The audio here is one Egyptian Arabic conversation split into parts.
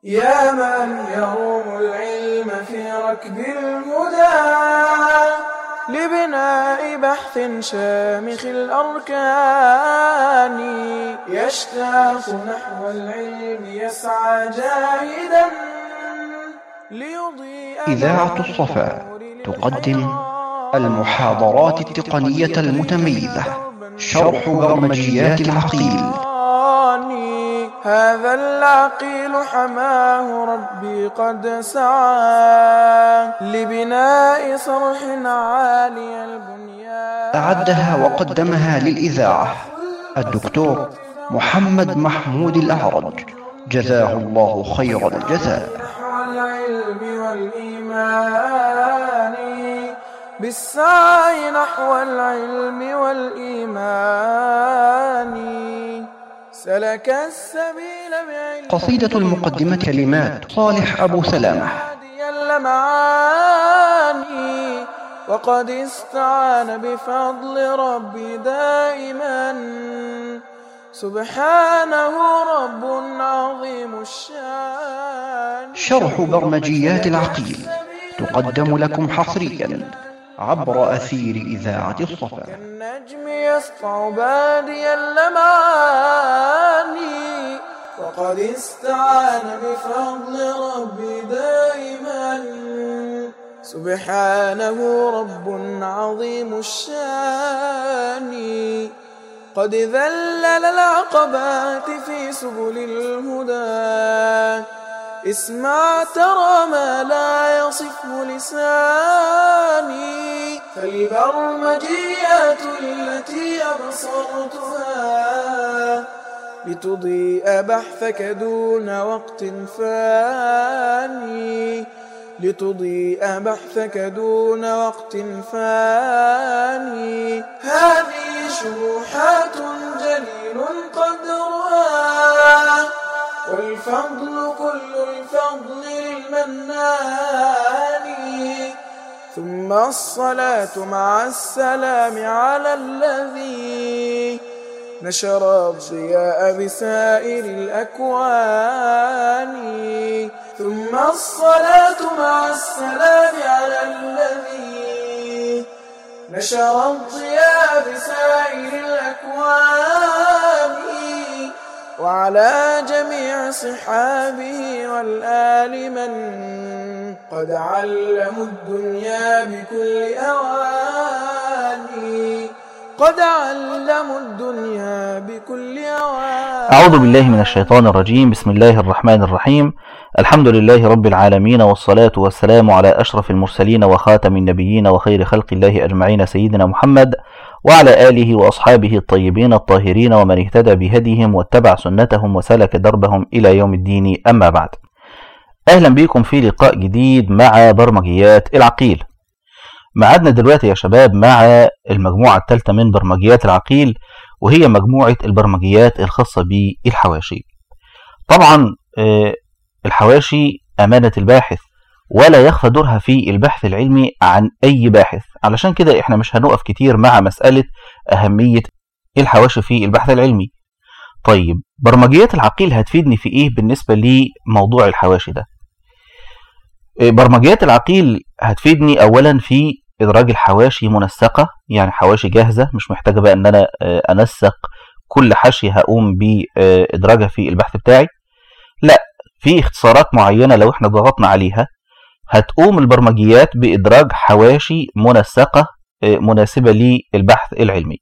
يا من يروم العلم في ركب الهدى لبناء بحث شامخ الأركان يشتاق نحو العلم يسعى جاهدا ليضيء إذاعة الصفا تقدم المحاضرات التقنية المتميزة شرح برمجيات العقيل هذا العقيل حماه ربي قد سعى لبناء صرح عالي البنيان أعدها وقدمها للإذاعة الدكتور محمد محمود الأعرج جزاه الله خير الجزاء نحو العلم والإيمان بالسعي نحو العلم والإيمان سلك السبيل بعلم قصيدة المقدمة كلمات صالح أبو سلامة هادي اللمعاني وقد استعان بفضل ربي دائما سبحانه رب عظيم الشان شرح برمجيات العقيل تقدم لكم حصريا عبر أثير إذاعة الصفا كالنجم يسطع بادي اللمعاني وقد استعان بفضل ربي دائما سبحانه رب عظيم الشان قد ذلل العقبات في سبل الهدى اسمع ترى ما لا يصفه لساني فالبرمجيات التي أبصرتها لتضيء بحثك دون وقت فاني لتضيء بحثك دون وقت فاني هذه شروحات جليل قدرها والفضل كل الفضل للمنان ثم الصلاة مع السلام على الذي نشر الضياء بسائر الأكوان ثم الصلاة مع السلام على الذي نشر الضياء بسائر الأكوان وعلى جميع صحابه والآل من قد علموا الدنيا بكل أواني قد علموا الدنيا بكل أواني أعوذ بالله من الشيطان الرجيم بسم الله الرحمن الرحيم الحمد لله رب العالمين والصلاة والسلام على أشرف المرسلين وخاتم النبيين وخير خلق الله أجمعين سيدنا محمد وعلى آله وأصحابه الطيبين الطاهرين ومن اهتدى بهديهم واتبع سنتهم وسلك دربهم إلى يوم الدين أما بعد أهلا بكم في لقاء جديد مع برمجيات العقيل معادنا دلوقتي يا شباب مع المجموعة الثالثة من برمجيات العقيل وهي مجموعة البرمجيات الخاصة بالحواشي طبعا آه، الحواشي أمانة الباحث ولا يخفى دورها في البحث العلمي عن أي باحث علشان كده احنا مش هنقف كتير مع مسألة أهمية الحواشي في البحث العلمي طيب برمجيات العقيل هتفيدني في ايه بالنسبة لموضوع الحواشي ده إيه، برمجيات العقيل هتفيدني اولا في ادراج الحواشي منسقة يعني حواشي جاهزة مش محتاجة بقى ان انا آه، انسق كل حاشية هقوم بادراجها في البحث بتاعي لا في اختصارات معينة لو احنا ضغطنا عليها هتقوم البرمجيات بإدراج حواشي منسقة آه، مناسبة للبحث العلمي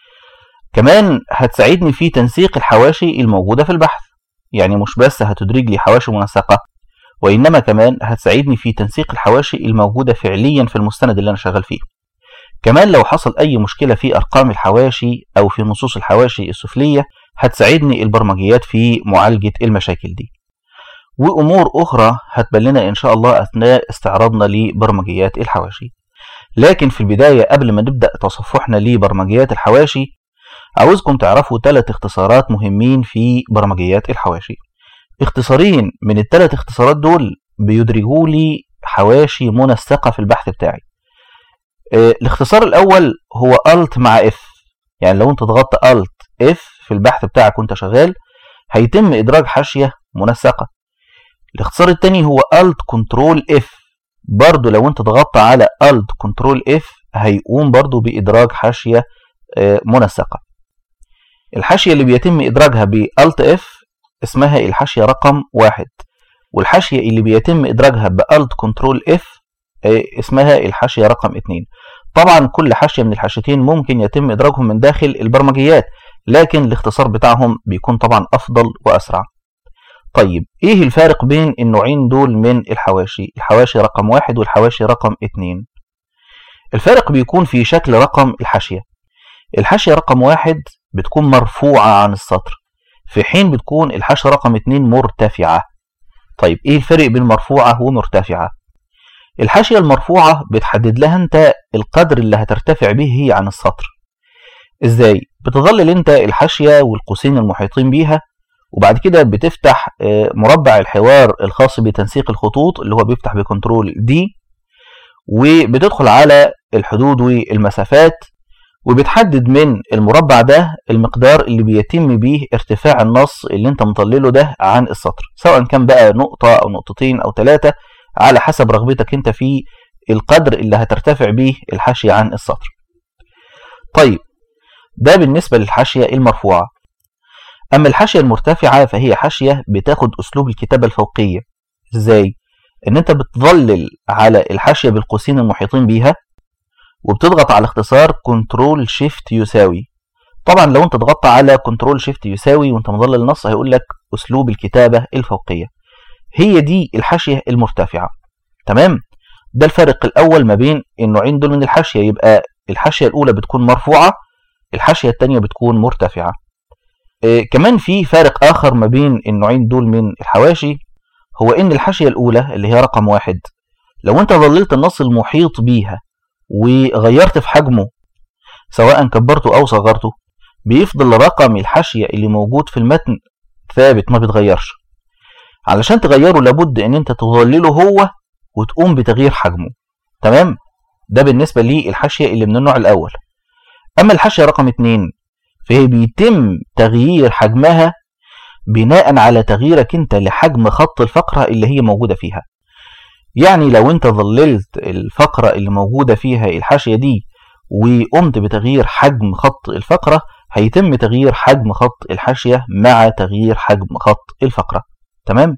كمان هتساعدني في تنسيق الحواشي الموجودة في البحث يعني مش بس هتدرج لي حواشي منسقة وإنما كمان هتساعدني في تنسيق الحواشي الموجودة فعليا في المستند اللي أنا شغال فيه كمان لو حصل أي مشكلة في أرقام الحواشي أو في نصوص الحواشي السفلية هتساعدني البرمجيات في معالجة المشاكل دي وأمور أخرى هتبان لنا إن شاء الله أثناء استعراضنا لبرمجيات الحواشي لكن في البداية قبل ما نبدأ تصفحنا لبرمجيات الحواشي عاوزكم تعرفوا ثلاث اختصارات مهمين في برمجيات الحواشي اختصارين من الثلاث اختصارات دول بيدرجوا لي حواشي منسقة في البحث بتاعي اه، الاختصار الأول هو Alt مع F يعني لو انت ضغطت Alt F في البحث بتاعك وانت شغال هيتم إدراج حاشية منسقة الاختصار التاني هو Alt Control F برضو لو انت ضغطت على Alt Control F هيقوم برضو بإدراج حاشية آه، منسقة الحاشية اللي بيتم إدراجها ب Alt F اسمها الحاشية رقم واحد والحاشية اللي بيتم إدراجها ب Alt Control F آه، اسمها الحاشية رقم اتنين طبعا كل حاشية من الحاشيتين ممكن يتم إدراجهم من داخل البرمجيات لكن الاختصار بتاعهم بيكون طبعا أفضل وأسرع طيب ايه الفارق بين النوعين دول من الحواشي الحواشي رقم واحد والحواشي رقم اتنين الفارق بيكون في شكل رقم الحاشية الحاشية رقم واحد بتكون مرفوعة عن السطر في حين بتكون الحاشية رقم اتنين مرتفعة طيب ايه الفرق بين مرفوعة ومرتفعة الحاشية المرفوعة بتحدد لها انت القدر اللي هترتفع به هي عن السطر ازاي بتظلل انت الحاشية والقوسين المحيطين بيها وبعد كده بتفتح آه، مربع الحوار الخاص بتنسيق الخطوط اللي هو بيفتح بكنترول دي وبتدخل على الحدود والمسافات وبتحدد من المربع ده المقدار اللي بيتم بيه ارتفاع النص اللي انت مطلله ده عن السطر سواء كان بقى نقطة او نقطتين او ثلاثة على حسب رغبتك انت في القدر اللي هترتفع بيه الحاشية عن السطر طيب ده بالنسبة للحاشية المرفوعة أما الحاشية المرتفعة فهي حاشية بتاخد أسلوب الكتابة الفوقية إزاي؟ إن أنت بتظلل على الحاشية بالقوسين المحيطين بيها وبتضغط على اختصار كنترول شيفت يساوي طبعا لو انت ضغطت على كنترول شيفت يساوي وانت مظلل النص هيقول لك اسلوب الكتابة الفوقية هي دي الحاشية المرتفعة تمام ده الفرق الاول ما بين النوعين دول من الحاشية يبقى الحاشية الاولى بتكون مرفوعة الحاشية التانية بتكون مرتفعة إيه كمان في فارق اخر ما بين النوعين دول من الحواشي هو ان الحاشية الاولى اللي هي رقم واحد لو انت ظللت النص المحيط بيها وغيرت في حجمه سواء كبرته او صغرته بيفضل رقم الحاشية اللي موجود في المتن ثابت ما بيتغيرش علشان تغيره لابد ان انت تظلله هو وتقوم بتغيير حجمه تمام ده بالنسبة للحاشية اللي من النوع الاول اما الحاشية رقم اتنين فهي بيتم تغيير حجمها بناء على تغييرك انت لحجم خط الفقرة اللي هي موجودة فيها يعني لو انت ظللت الفقرة اللي موجودة فيها الحاشية دي وقمت بتغيير حجم خط الفقرة هيتم تغيير حجم خط الحاشية مع تغيير حجم خط الفقرة تمام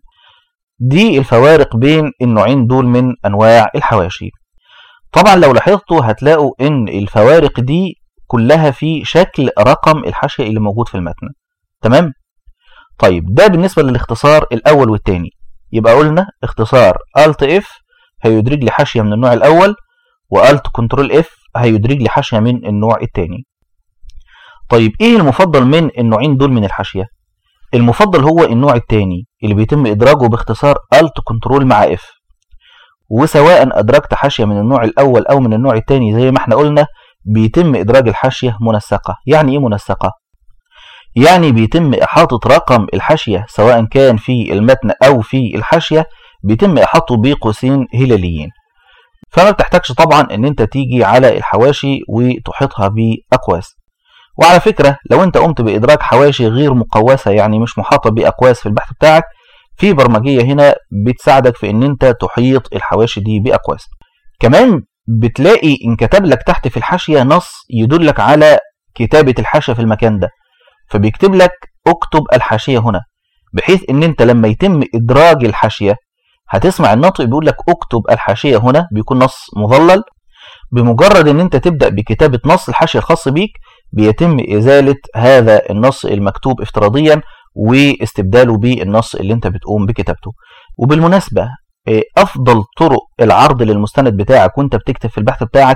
دي الفوارق بين النوعين دول من انواع الحواشي طبعا لو لاحظتوا هتلاقوا ان الفوارق دي كلها في شكل رقم الحاشية اللي موجود في المتن تمام طيب ده بالنسبة للاختصار الاول والتاني يبقى قلنا اختصار Alt F هيدرج لي حاشية من النوع الأول وAlt Ctrl F هيدرج لي حاشية من النوع الثاني. طيب ايه المفضل من النوعين دول من الحاشية؟ المفضل هو النوع الثاني اللي بيتم إدراجه باختصار Alt Ctrl مع F وسواء أدرجت حاشية من النوع الأول أو من النوع الثاني زي ما احنا قلنا بيتم إدراج الحاشية منسقة يعني ايه منسقة؟ يعني بيتم إحاطة رقم الحاشية سواء كان في المتن أو في الحاشية بيتم إحاطته بقوسين هلاليين فما بتحتاجش طبعا ان انت تيجي على الحواشي وتحيطها بأقواس وعلى فكرة لو انت قمت بإدراج حواشي غير مقوسة يعني مش محاطة بأقواس في البحث بتاعك في برمجية هنا بتساعدك في ان انت تحيط الحواشي دي بأقواس كمان بتلاقي ان كتب لك تحت في الحاشية نص يدلك على كتابة الحاشية في المكان ده فبيكتب لك اكتب الحاشية هنا بحيث ان انت لما يتم ادراج الحاشية هتسمع الناطق بيقول لك اكتب الحاشية هنا بيكون نص مظلل بمجرد ان انت تبدأ بكتابة نص الحاشية الخاص بيك بيتم ازالة هذا النص المكتوب افتراضيا واستبداله بالنص اللي انت بتقوم بكتابته وبالمناسبة افضل طرق العرض للمستند بتاعك وانت بتكتب في البحث بتاعك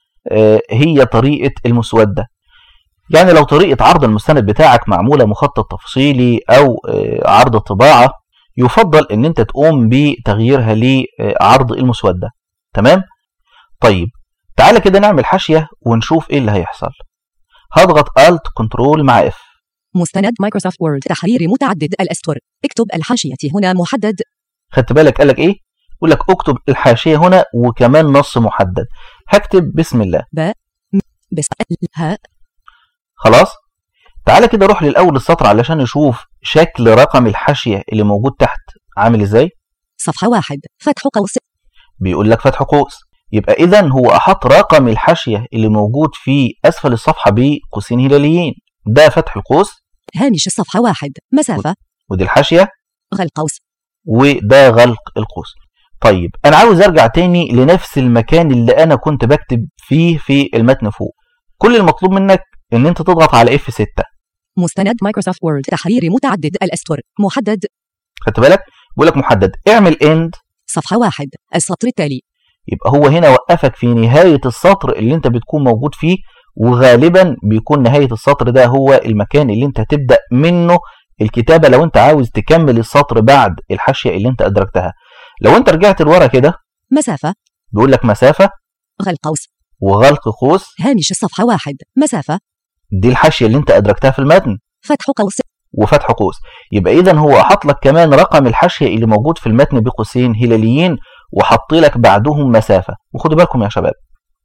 هي طريقة المسودة يعني لو طريقة عرض المستند بتاعك معمولة مخطط تفصيلي أو عرض الطباعة يفضل ان انت تقوم بتغييرها لعرض المسودة تمام طيب تعالى كده نعمل حاشية ونشوف ايه اللي هيحصل هضغط Alt كنترول مع F مستند مايكروسوفت وورد تحرير متعدد الأسطر اكتب الحاشية هنا محدد خدت بالك قالك ايه يقول لك اكتب الحاشية هنا وكمان نص محدد هكتب بسم الله باء بس ها خلاص تعالى كده روح للأول السطر علشان نشوف شكل رقم الحاشية اللي موجود تحت عامل ازاي صفحة واحد فتح قوس بيقول لك فتح قوس يبقى اذا هو احط رقم الحاشيه اللي موجود في اسفل الصفحه بقوسين هلاليين ده فتح القوس هامش الصفحة واحد مسافة ودي الحاشيه غل قوس وده غلق القوس طيب انا عاوز ارجع تاني لنفس المكان اللي انا كنت بكتب فيه في المتن فوق كل المطلوب منك ان انت تضغط على F6 مستند مايكروسوفت وورد تحرير متعدد الأسطر محدد خدت بالك بيقول لك محدد اعمل اند صفحة واحد السطر التالي يبقى هو هنا وقفك في نهاية السطر اللي انت بتكون موجود فيه وغالبا بيكون نهاية السطر ده هو المكان اللي انت هتبدأ منه الكتابة لو انت عاوز تكمل السطر بعد الحاشية اللي انت أدركتها لو انت رجعت لورا كده مسافة بيقول لك مسافة غل قوس وغلق قوس هامش الصفحة واحد مسافة دي الحاشية اللي انت أدركتها في المتن فتح قوس وفتح قوس يبقى اذا هو حط لك كمان رقم الحاشيه اللي موجود في المتن بقوسين هلاليين وحط لك بعدهم مسافه وخدوا بالكم يا شباب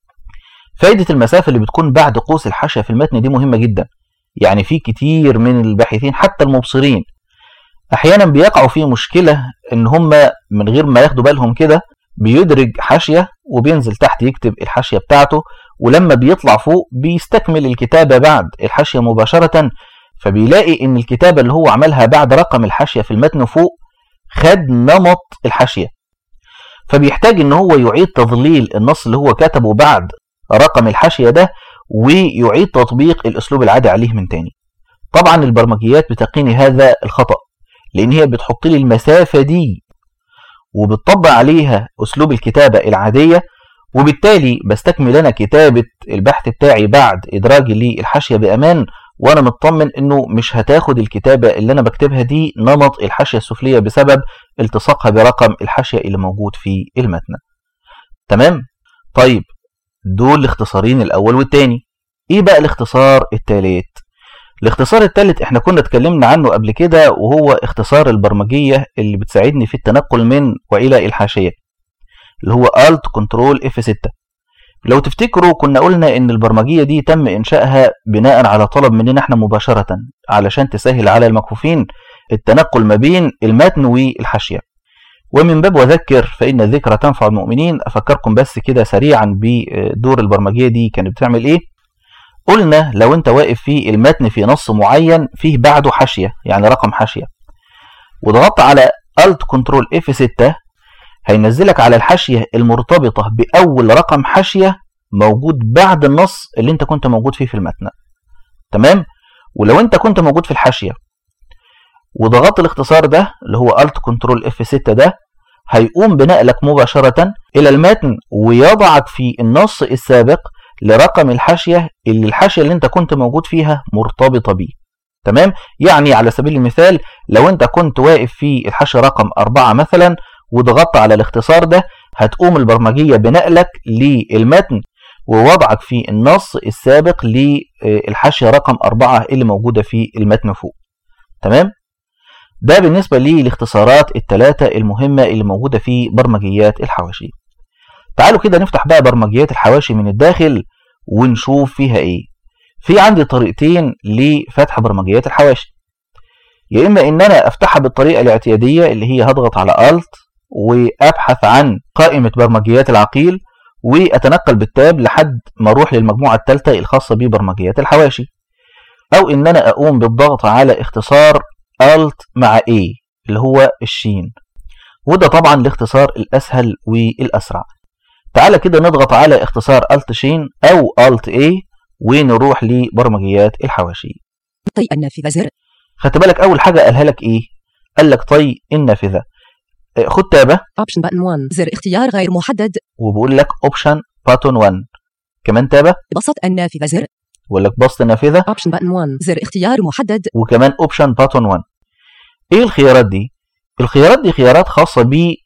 فايده المسافه اللي بتكون بعد قوس الحاشيه في المتن دي مهمه جدا يعني في كتير من الباحثين حتى المبصرين احيانا بيقعوا في مشكله ان هم من غير ما ياخدوا بالهم كده بيدرج حاشيه وبينزل تحت يكتب الحاشيه بتاعته ولما بيطلع فوق بيستكمل الكتابه بعد الحاشيه مباشره فبيلاقي ان الكتابه اللي هو عملها بعد رقم الحاشيه في المتن فوق خد نمط الحاشيه فبيحتاج ان هو يعيد تظليل النص اللي هو كتبه بعد رقم الحاشيه ده ويعيد تطبيق الاسلوب العادي عليه من تاني طبعا البرمجيات بتقيني هذا الخطا لان هي بتحط لي المسافه دي وبتطبق عليها اسلوب الكتابه العاديه وبالتالي بستكمل انا كتابه البحث بتاعي بعد ادراجي للحاشيه بامان وانا مطمن انه مش هتاخد الكتابه اللي انا بكتبها دي نمط الحاشيه السفليه بسبب التصاقها برقم الحاشيه اللي موجود في المتن تمام طيب دول الاختصارين الاول والتاني ايه بقى الاختصار التالت الاختصار التالت احنا كنا اتكلمنا عنه قبل كده وهو اختصار البرمجيه اللي بتساعدني في التنقل من والى الحاشيه اللي هو Alt Control F6 لو تفتكروا كنا قلنا ان البرمجيه دي تم انشائها بناء على طلب مننا احنا مباشره علشان تسهل على المكفوفين التنقل ما بين المتن والحاشيه ومن باب وذكر فان الذكرى تنفع المؤمنين افكركم بس كده سريعا بدور البرمجيه دي كانت بتعمل ايه قلنا لو انت واقف في المتن في نص معين فيه بعده حاشيه يعني رقم حاشيه وضغطت على Alt Ctrl F6 هينزلك على الحاشية المرتبطة بأول رقم حاشية موجود بعد النص اللي انت كنت موجود فيه في المتن تمام ولو انت كنت موجود في الحاشية وضغطت الاختصار ده اللي هو Alt Ctrl F6 ده هيقوم بنقلك مباشرة إلى المتن ويضعك في النص السابق لرقم الحاشية اللي الحاشية اللي انت كنت موجود فيها مرتبطة بيه تمام يعني على سبيل المثال لو انت كنت واقف في الحاشية رقم أربعة مثلا وضغطت على الاختصار ده هتقوم البرمجية بنقلك للمتن ووضعك في النص السابق للحاشية رقم أربعة اللي موجودة في المتن فوق تمام ده بالنسبة للاختصارات الثلاثة المهمة اللي موجودة في برمجيات الحواشي تعالوا كده نفتح بقى برمجيات الحواشي من الداخل ونشوف فيها ايه في عندي طريقتين لفتح برمجيات الحواشي يا اما ان انا افتحها بالطريقه الاعتياديه اللي هي هضغط على الت وابحث عن قائمه برمجيات العقيل واتنقل بالتاب لحد ما اروح للمجموعه الثالثه الخاصه ببرمجيات الحواشي او ان انا اقوم بالضغط على اختصار الت مع A اللي هو الشين وده طبعا الاختصار الاسهل والاسرع تعالى كده نضغط على اختصار الت شين او الت A ونروح لبرمجيات الحواشي طي النافذة زر خدت بالك اول حاجه قالها لك ايه قال لك طي النافذه آه، خد تابه Option button 1 زر اختيار غير محدد وبقول لك اوبشن باتون 1 كمان تابه بسط النافذة زر بقول لك بسط النافذه Option button 1 زر اختيار محدد وكمان اوبشن باتون 1 ايه الخيارات دي الخيارات دي خيارات خاصه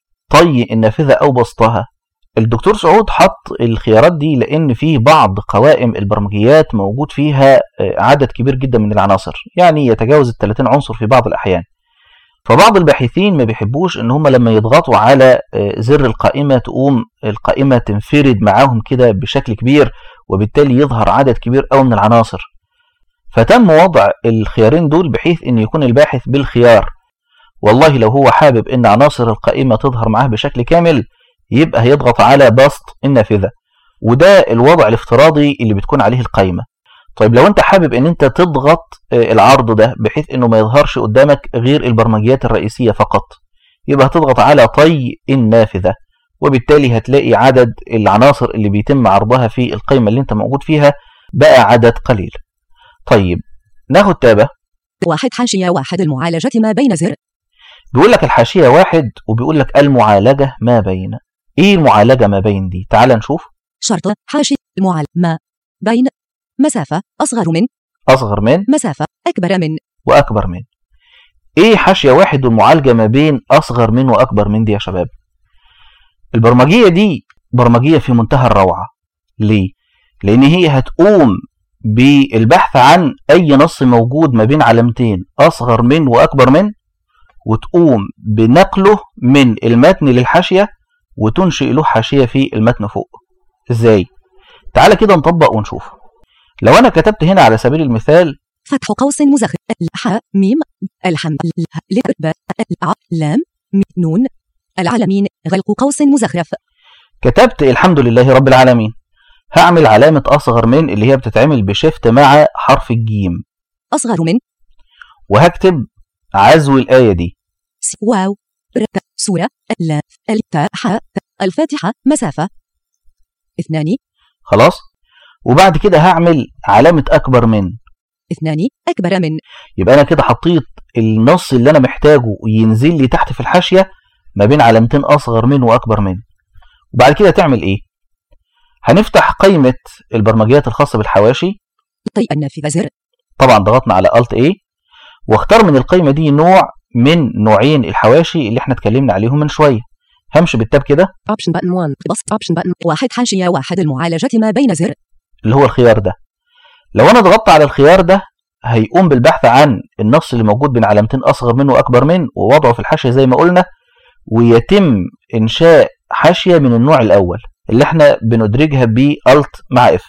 بطي النافذه او بسطها الدكتور سعود حط الخيارات دي لان في بعض قوائم البرمجيات موجود فيها آه، عدد كبير جدا من العناصر يعني يتجاوز ال 30 عنصر في بعض الاحيان فبعض الباحثين ما بيحبوش ان هم لما يضغطوا على آه، زر القائمه تقوم القائمه تنفرد معاهم كده بشكل كبير وبالتالي يظهر عدد كبير قوي من العناصر فتم وضع الخيارين دول بحيث ان يكون الباحث بالخيار والله لو هو حابب ان عناصر القائمة تظهر معاه بشكل كامل يبقى هيضغط على بسط النافذة وده الوضع الافتراضي اللي بتكون عليه القائمة طيب لو انت حابب ان انت تضغط آه، العرض ده بحيث انه ما يظهرش قدامك غير البرمجيات الرئيسية فقط يبقى هتضغط على طي النافذة وبالتالي هتلاقي عدد العناصر اللي بيتم عرضها في القائمة اللي انت موجود فيها بقى عدد قليل طيب ناخد تابة واحد حاشية واحد المعالجة ما بين زر بيقول لك الحاشية واحد وبيقول لك المعالجة ما بين ايه المعالجة ما بين دي تعال نشوف شرط حاشية المعال ما بين مسافة أصغر من اصغر من مسافة أكبر من واكبر من ايه حاشية واحد والمعالجة ما بين اصغر من واكبر من دي يا شباب البرمجية دي برمجية في منتهى الروعة ليه لان هي هتقوم بالبحث عن اي نص موجود ما بين علامتين اصغر من واكبر من وتقوم بنقله من المتن للحاشية وتنشئ له حاشية في المتن فوق ازاي تعالى كده نطبق ونشوف لو انا كتبت هنا على سبيل المثال فتح قوس مزخرف الحاء ميم الحم لتر باء الع لام م نون العالمين غلق قوس مزخرف كتبت الحمد لله رب العالمين هعمل علامة أصغر من اللي هي بتتعمل بشيفت مع حرف الجيم أصغر من وهكتب عزو الآية دي س واو ر ت سورة لا التاء حاء ت- الفاتحة مسافة اثنان خلاص وبعد كده هعمل علامة أكبر من اثنان أكبر من يبقى أنا كده حطيت النص اللي أنا محتاجه ينزل لي تحت في الحاشية ما بين علامتين أصغر من وأكبر من وبعد كده تعمل إيه هنفتح قائمة البرمجيات الخاصة بالحواشي طي النافذة زر طبعا ضغطنا على Alt A واختار من القائمة دي نوع من نوعين الحواشي اللي احنا اتكلمنا عليهم من شوية همشي بالتاب كده Option button 1 بسط Option button واحد حاشية واحد المعالجة ما بين زر اللي هو الخيار ده لو انا ضغطت على الخيار ده هيقوم بالبحث عن النص اللي موجود بين علامتين اصغر منه واكبر منه ووضعه في الحاشيه زي ما قلنا ويتم انشاء حاشيه من النوع الاول اللي احنا بندرجها ب Alt مع F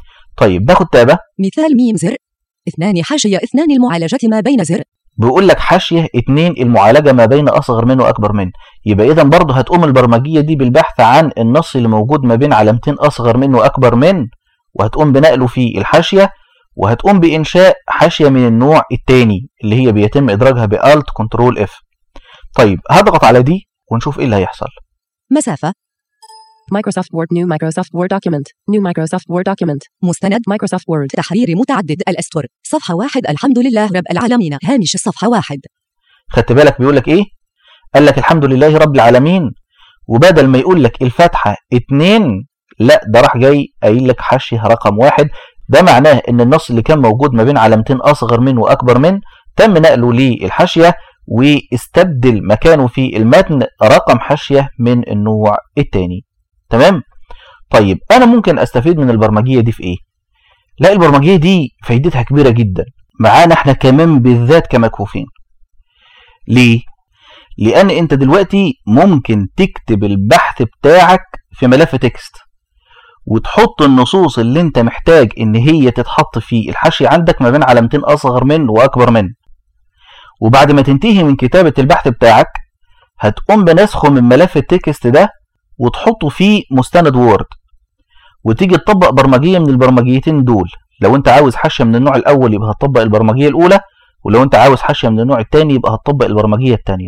طيب باخد تابه مثال ميم زر اثنان حاشية اثنان المعالجة ما بين زر بيقول لك حاشيه اتنين المعالجه ما بين اصغر منه واكبر منه يبقى اذا برضه هتقوم البرمجيه دي بالبحث عن النص اللي موجود ما بين علامتين اصغر منه واكبر منه وهتقوم بنقله في الحاشيه وهتقوم بانشاء حاشيه من النوع الثاني اللي هي بيتم ادراجها بالت كنترول اف طيب هضغط على دي ونشوف ايه اللي هيحصل مسافة Microsoft Word New Microsoft Word document New Microsoft Word document مستند Microsoft Word تحرير متعدد الأسطر صفحة واحد الحمد لله رب العالمين هامش الصفحة واحد خدت بالك بيقول لك ايه قال لك الحمد لله رب العالمين وبدل ما يقول لك الفاتحه اتنين لا ده راح جاي قايل لك حاشيه رقم واحد ده معناه ان النص اللي كان موجود ما بين علامتين اصغر منه واكبر منه تم نقله للحاشيه واستبدل مكانه في المتن رقم حاشيه من النوع الثاني تمام طيب انا ممكن استفيد من البرمجيه دي في ايه لا البرمجيه دي فايدتها كبيره جدا معانا احنا كمان بالذات كمكفوفين ليه لان انت دلوقتي ممكن تكتب البحث بتاعك في ملف تكست وتحط النصوص اللي انت محتاج ان هي تتحط في الحاشية عندك ما بين علامتين اصغر منه واكبر منه وبعد ما تنتهي من كتابة البحث بتاعك هتقوم بنسخه من ملف التكست ده وتحطه في مستند وورد وتيجي تطبق برمجية من البرمجيتين دول لو انت عاوز حاشية من النوع الاول يبقى هتطبق البرمجية الاولى ولو انت عاوز حاشية من النوع الثاني يبقى هتطبق البرمجية الثانية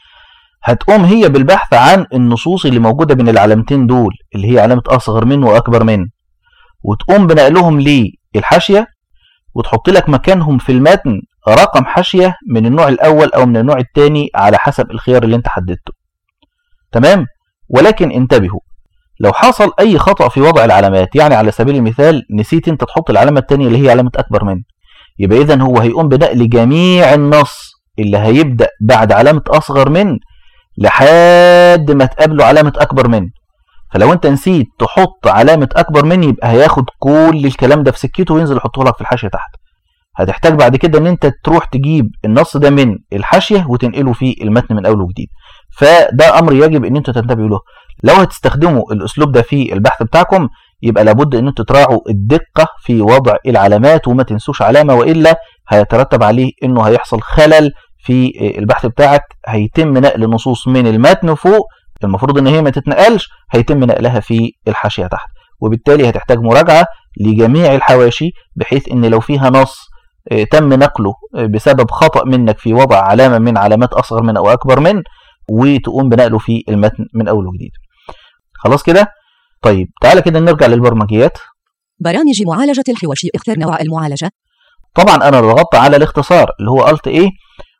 هتقوم هي بالبحث عن النصوص اللي موجودة بين العلامتين دول اللي هي علامة أصغر منه وأكبر منه وتقوم بنقلهم للحاشية وتحط لك مكانهم في المتن رقم حاشية من النوع الأول أو من النوع الثاني على حسب الخيار اللي انت حددته تمام ولكن انتبهوا لو حصل أي خطأ في وضع العلامات يعني على سبيل المثال نسيت انت تحط العلامة الثانية اللي هي علامة أكبر منه يبقى إذا هو هيقوم بنقل جميع النص اللي هيبدأ بعد علامة أصغر منه لحد ما تقابله علامة أكبر منه فلو أنت نسيت تحط علامة أكبر منه يبقى هياخد كل الكلام ده في سكته وينزل يحطه لك في الحاشية تحت هتحتاج بعد كده ان انت تروح تجيب النص ده من الحاشية وتنقله في المتن من اول وجديد فده امر يجب ان انتوا تنتبهوا له لو هتستخدموا الاسلوب ده في البحث بتاعكم يبقى لابد ان انتوا تراعوا الدقة في وضع العلامات وما تنسوش علامة والا هيترتب عليه انه هيحصل خلل في البحث بتاعك هيتم نقل نصوص من المتن فوق المفروض ان هي ما تتنقلش هيتم نقلها في الحاشيه تحت وبالتالي هتحتاج مراجعه لجميع الحواشي بحيث ان لو فيها نص آه، تم نقله آه، بسبب خطأ منك في وضع علامة من علامات أصغر من أو أكبر من وتقوم بنقله في المتن من أول وجديد خلاص كده طيب تعالى كده نرجع للبرمجيات برامج معالجة الحواشي اختر نوع المعالجة طبعا انا ضغطت على الاختصار اللي هو الت ايه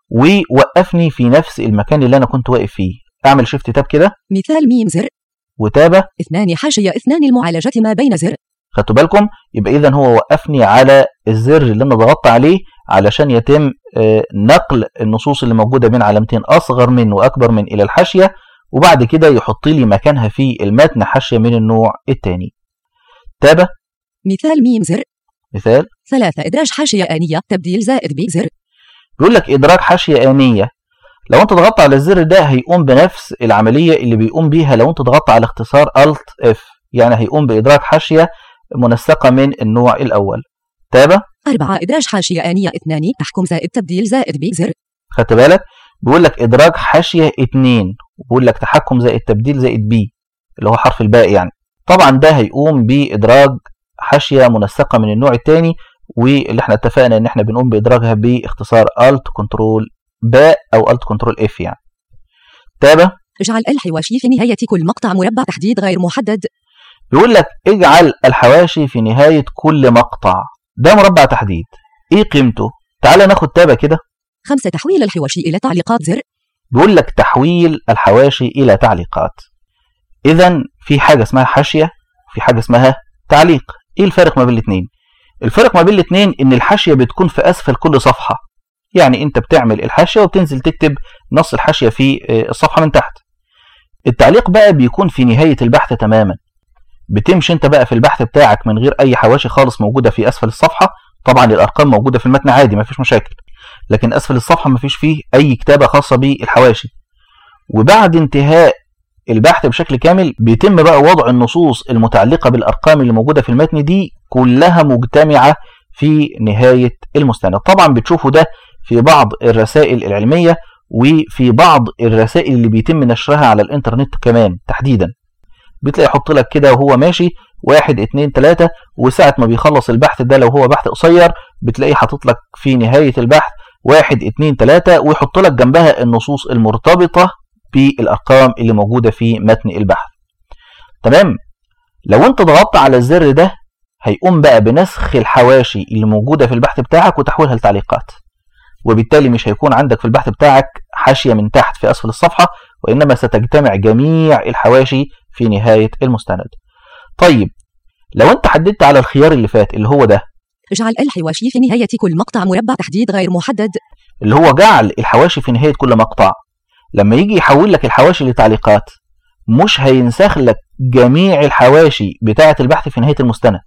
ووقفني في نفس المكان اللي انا كنت واقف فيه اعمل شيفت تاب كده مثال ميم زر وتابه اثنان حاشية اثنان المعالجة ما بين زر خدتوا بالكم يبقى اذا هو وقفني على الزر اللي انا ضغطت عليه علشان يتم آه، نقل النصوص اللي موجوده بين علامتين اصغر من واكبر من الى الحاشيه وبعد كده يحط لي مكانها في المتن حاشيه من النوع الثاني تابه مثال ميم زر مثال ثلاثة إدراج حاشية آنية تبديل زائد ب زر بيقول لك ادراج حاشيه انيه لو انت ضغطت على الزر ده هيقوم بنفس العمليه اللي بيقوم بيها لو انت ضغطت على اختصار الت اف يعني هيقوم بادراج حاشيه منسقه من النوع الاول تابه أربعة إدراج حاشية آنية اثنان تحكم زائد تبديل زائد ب زر خدت بالك بيقول لك ادراج حاشيه اتنين وبيقول لك تحكم زائد تبديل زائد بي اللي هو حرف الباء يعني طبعا ده هيقوم بادراج حاشيه منسقه من النوع الثاني واللي احنا اتفقنا ان احنا بنقوم بادراجها باختصار الت كنترول باء او الت كنترول اف يعني تابه اجعل الحواشي في نهاية كل مقطع مربع تحديد غير محدد بيقول لك اجعل الحواشي في نهايه كل مقطع ده مربع تحديد ايه قيمته تعال ناخد تابه كده خمسة تحويل الحواشي إلى تعليقات زر بيقول لك تحويل الحواشي الى تعليقات اذا في حاجه اسمها حاشيه وفي حاجه اسمها تعليق ايه الفرق ما بين الاثنين الفرق ما بين الاثنين ان الحاشيه بتكون في اسفل كل صفحه يعني انت بتعمل الحاشيه وبتنزل تكتب نص الحاشيه في آه، الصفحه من تحت التعليق بقى بيكون في نهايه البحث تماما بتمشي انت بقى في البحث بتاعك من غير اي حواشي خالص موجوده في اسفل الصفحه طبعا الارقام موجوده في المتن عادي ما فيش مشاكل لكن اسفل الصفحه ما فيش فيه اي كتابه خاصه بالحواشي وبعد انتهاء البحث بشكل كامل بيتم بقى وضع النصوص المتعلقه بالارقام اللي موجوده في المتن دي كلها مجتمعه في نهايه المستند طبعا بتشوفوا ده في بعض الرسائل العلميه وفي بعض الرسائل اللي بيتم نشرها على الانترنت كمان تحديدا بتلاقي يحط لك كده وهو ماشي واحد اتنين تلاتة وساعة ما بيخلص البحث ده لو هو بحث قصير بتلاقيه حاطط لك في نهاية البحث واحد اتنين تلاتة ويحط لك جنبها النصوص المرتبطة بالأرقام اللي موجودة في متن البحث تمام لو انت ضغطت على الزر ده هيقوم بقى بنسخ الحواشي اللي موجودة في البحث بتاعك وتحويلها لتعليقات وبالتالي مش هيكون عندك في البحث بتاعك حاشية من تحت في أسفل الصفحة وإنما ستجتمع جميع الحواشي في نهاية المستند طيب لو انت حددت على الخيار اللي فات اللي هو ده اجعل الحواشي في نهاية كل مقطع مربع تحديد غير محدد اللي هو جعل الحواشي في نهاية كل مقطع لما يجي يحول لك الحواشي لتعليقات مش هينسخ لك جميع الحواشي بتاعة البحث في نهاية المستند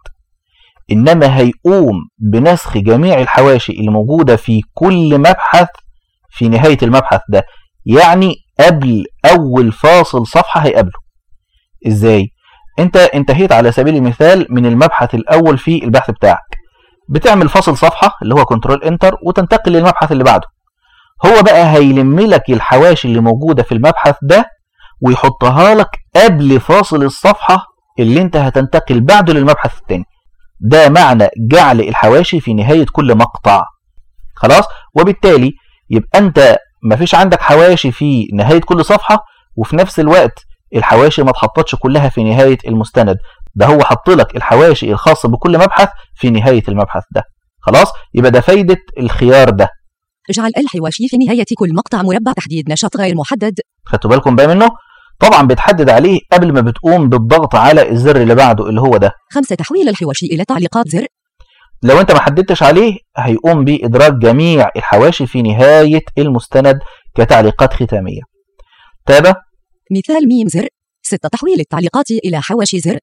إنما هيقوم بنسخ جميع الحواشي اللي موجودة في كل مبحث في نهاية المبحث ده يعني قبل أول فاصل صفحة هيقابله إزاي؟ أنت انتهيت على سبيل المثال من المبحث الأول في البحث بتاعك بتعمل فاصل صفحة اللي هو كنترول انتر وتنتقل للمبحث اللي بعده هو بقى هيلم لك الحواشي اللي موجودة في المبحث ده ويحطها لك قبل فاصل الصفحة اللي انت هتنتقل بعده للمبحث التاني ده معنى جعل الحواشي في نهاية كل مقطع خلاص وبالتالي يبقى انت مفيش عندك حواشي في نهاية كل صفحة وفي نفس الوقت الحواشي ما اتحطتش كلها في نهاية المستند ده هو حط لك الحواشي الخاصة بكل مبحث في نهاية المبحث ده خلاص يبقى ده فايدة الخيار ده اجعل الحواشي في نهاية كل مقطع مربع تحديد نشاط غير محدد خدتوا بالكم بقى منه طبعا بتحدد عليه قبل ما بتقوم بالضغط على الزر اللي بعده اللي هو ده خمسة تحويل الحواشي إلى تعليقات زر لو انت ما حددتش عليه هيقوم بإدراج جميع الحواشي في نهاية المستند كتعليقات ختامية تابع مثال ميم زر ستة تحويل التعليقات إلى حواشي زر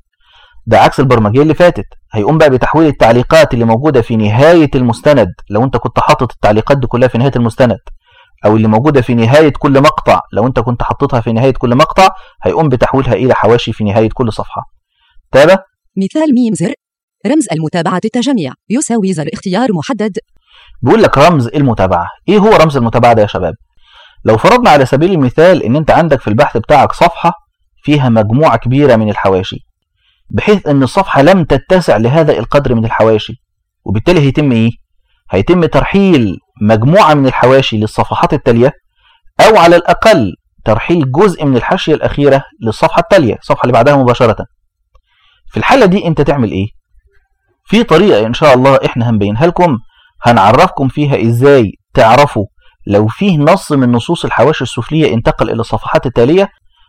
ده عكس البرمجية اللي فاتت هيقوم بقى بتحويل التعليقات اللي موجودة في نهاية المستند لو انت كنت حاطط التعليقات دي كلها في نهاية المستند او اللي موجودة في نهاية كل مقطع لو انت كنت حطيتها في نهاية كل مقطع هيقوم بتحويلها الى حواشي في نهاية كل صفحة تابع مثال ميم زر رمز المتابعة التجميع يساوي زر اختيار محدد بيقول لك رمز المتابعة ايه هو رمز المتابعة ده يا شباب لو فرضنا على سبيل المثال ان انت عندك في البحث بتاعك صفحة فيها مجموعة كبيرة من الحواشي بحيث ان الصفحة لم تتسع لهذا القدر من الحواشي وبالتالي هيتم ايه هيتم ترحيل مجموعة من الحواشي للصفحات التالية او على الاقل ترحيل جزء من الحاشية الاخيرة للصفحة التالية الصفحة اللي بعدها مباشرة في الحالة دي انت تعمل ايه في طريقة ان شاء الله احنا هنبينها لكم هنعرفكم فيها ازاي تعرفوا لو فيه نص من نصوص الحواشي السفلية انتقل الى الصفحات التالية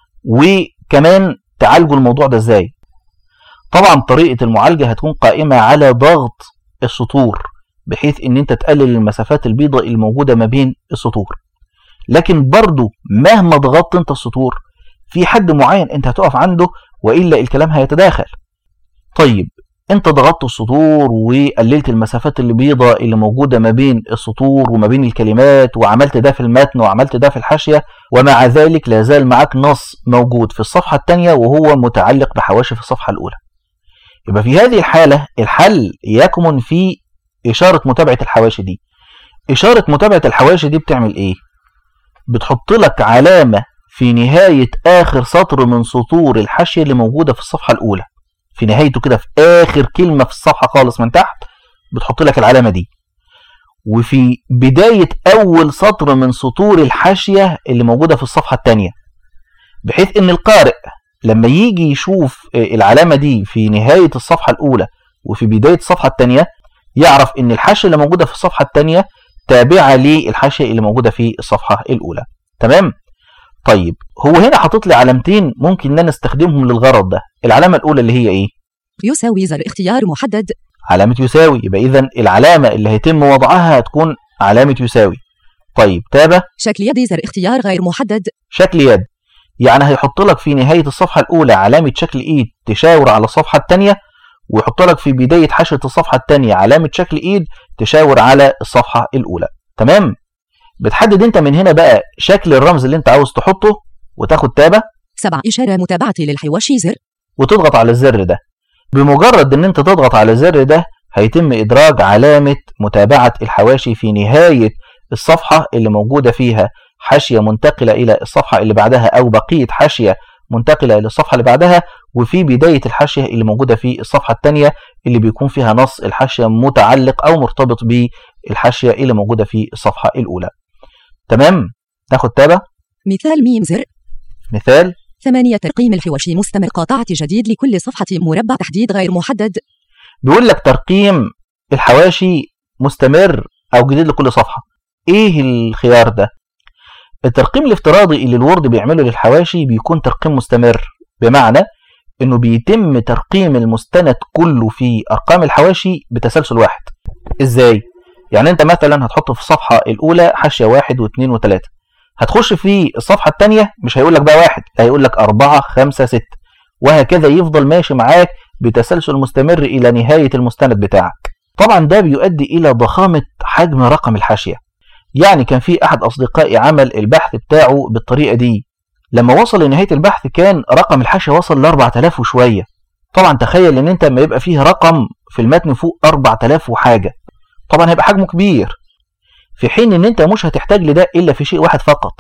وكمان تعالجوا الموضوع ده ازاي طبعا طريقة المعالجة هتكون قائمة على ضغط السطور بحيث ان انت تقلل المسافات البيضاء الموجودة ما بين السطور لكن برضو مهما ضغطت انت السطور في حد معين انت هتقف عنده والا الكلام هيتداخل طيب انت ضغطت السطور وقللت المسافات البيضاء اللي موجوده ما بين السطور وما بين الكلمات وعملت ده في المتن وعملت ده في الحاشيه ومع ذلك لا زال معاك نص موجود في الصفحه الثانيه وهو متعلق بحواشي في الصفحه الاولى يبقى في هذه الحاله الحل يكمن في اشاره متابعه الحواشي دي اشاره متابعه الحواشي دي بتعمل ايه بتحط لك علامه في نهايه اخر سطر من سطور الحاشيه اللي موجوده في الصفحه الاولى في نهايته كده في اخر كلمه في الصفحه خالص من تحت بتحط لك العلامه دي وفي بدايه اول سطر من سطور الحاشيه اللي موجوده في الصفحه الثانيه بحيث ان القارئ لما يجي يشوف العلامه دي في نهايه الصفحه الاولى وفي بدايه الصفحه الثانيه يعرف ان الحاشيه اللي موجوده في الصفحه الثانيه تابعه للحاشيه اللي موجوده في الصفحه الاولى تمام طيب هو هنا حاطط لي علامتين ممكن ان انا استخدمهم للغرض ده العلامه الاولى اللي هي ايه يساوي زر اختيار محدد علامه يساوي يبقى اذا العلامه اللي هيتم وضعها هتكون علامه يساوي طيب تابع شكل يد زر اختيار غير محدد شكل يد يعني هيحط لك في نهايه الصفحه الاولى علامه شكل ايد تشاور على الصفحه الثانيه ويحط لك في بدايه حاشيه الصفحه الثانيه علامه شكل ايد تشاور على الصفحه الاولى تمام بتحدد انت من هنا بقى شكل الرمز اللي انت عاوز تحطه وتاخد تابة سبع إشارة متابعة للحواشي زر وتضغط على الزر ده بمجرد ان انت تضغط على الزر ده هيتم ادراج علامة متابعة الحواشي في نهاية الصفحة اللي موجودة فيها حاشية منتقلة الى الصفحة اللي بعدها او بقية حاشية منتقلة الى الصفحة اللي بعدها وفي بداية الحاشية اللي موجودة في الصفحة الثانية اللي بيكون فيها نص الحاشية متعلق او مرتبط بالحاشية اللي موجودة في الصفحة الاولى تمام ناخد تابة مثال ميم زر مثال ثمانية ترقيم الحواشي مستمر قاطعة جديد لكل صفحة مربع تحديد غير محدد بيقول لك ترقيم الحواشي مستمر او جديد لكل صفحة ايه الخيار ده الترقيم الافتراضي اللي الوورد بيعمله للحواشي بيكون ترقيم مستمر بمعنى انه بيتم ترقيم المستند كله في ارقام الحواشي بتسلسل واحد ازاي يعني انت مثلا هتحط في الصفحه الاولى حاشيه واحد واثنين وثلاثه هتخش في الصفحه الثانيه مش هيقول لك بقى واحد هيقول لك اربعه خمسه سته وهكذا يفضل ماشي معاك بتسلسل مستمر الى نهايه المستند بتاعك طبعا ده بيؤدي الى ضخامه حجم رقم الحاشيه يعني كان في احد اصدقائي عمل البحث بتاعه بالطريقه دي لما وصل لنهايه البحث كان رقم الحاشيه وصل ل 4000 وشويه طبعا تخيل ان انت لما يبقى فيه رقم في المتن فوق 4000 وحاجه طبعا هيبقى حجمه كبير في حين ان انت مش هتحتاج لده الا في شيء واحد فقط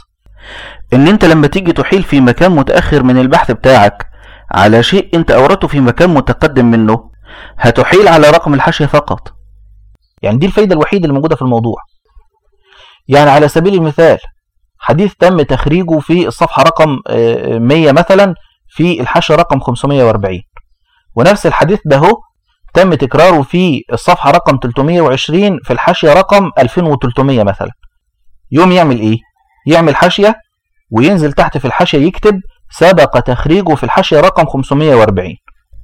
ان انت لما تيجي تحيل في مكان متاخر من البحث بتاعك على شيء انت اورته في مكان متقدم منه هتحيل على رقم الحاشيه فقط يعني دي الفايده الوحيده اللي موجوده في الموضوع يعني على سبيل المثال حديث تم تخريجه في الصفحه رقم 100 مثلا في الحاشيه رقم 540 ونفس الحديث ده هو تم تكراره في الصفحة رقم 320 في الحاشية رقم 2300 مثلا يوم يعمل ايه يعمل حاشية وينزل تحت في الحاشية يكتب سبق تخريجه في الحاشية رقم 540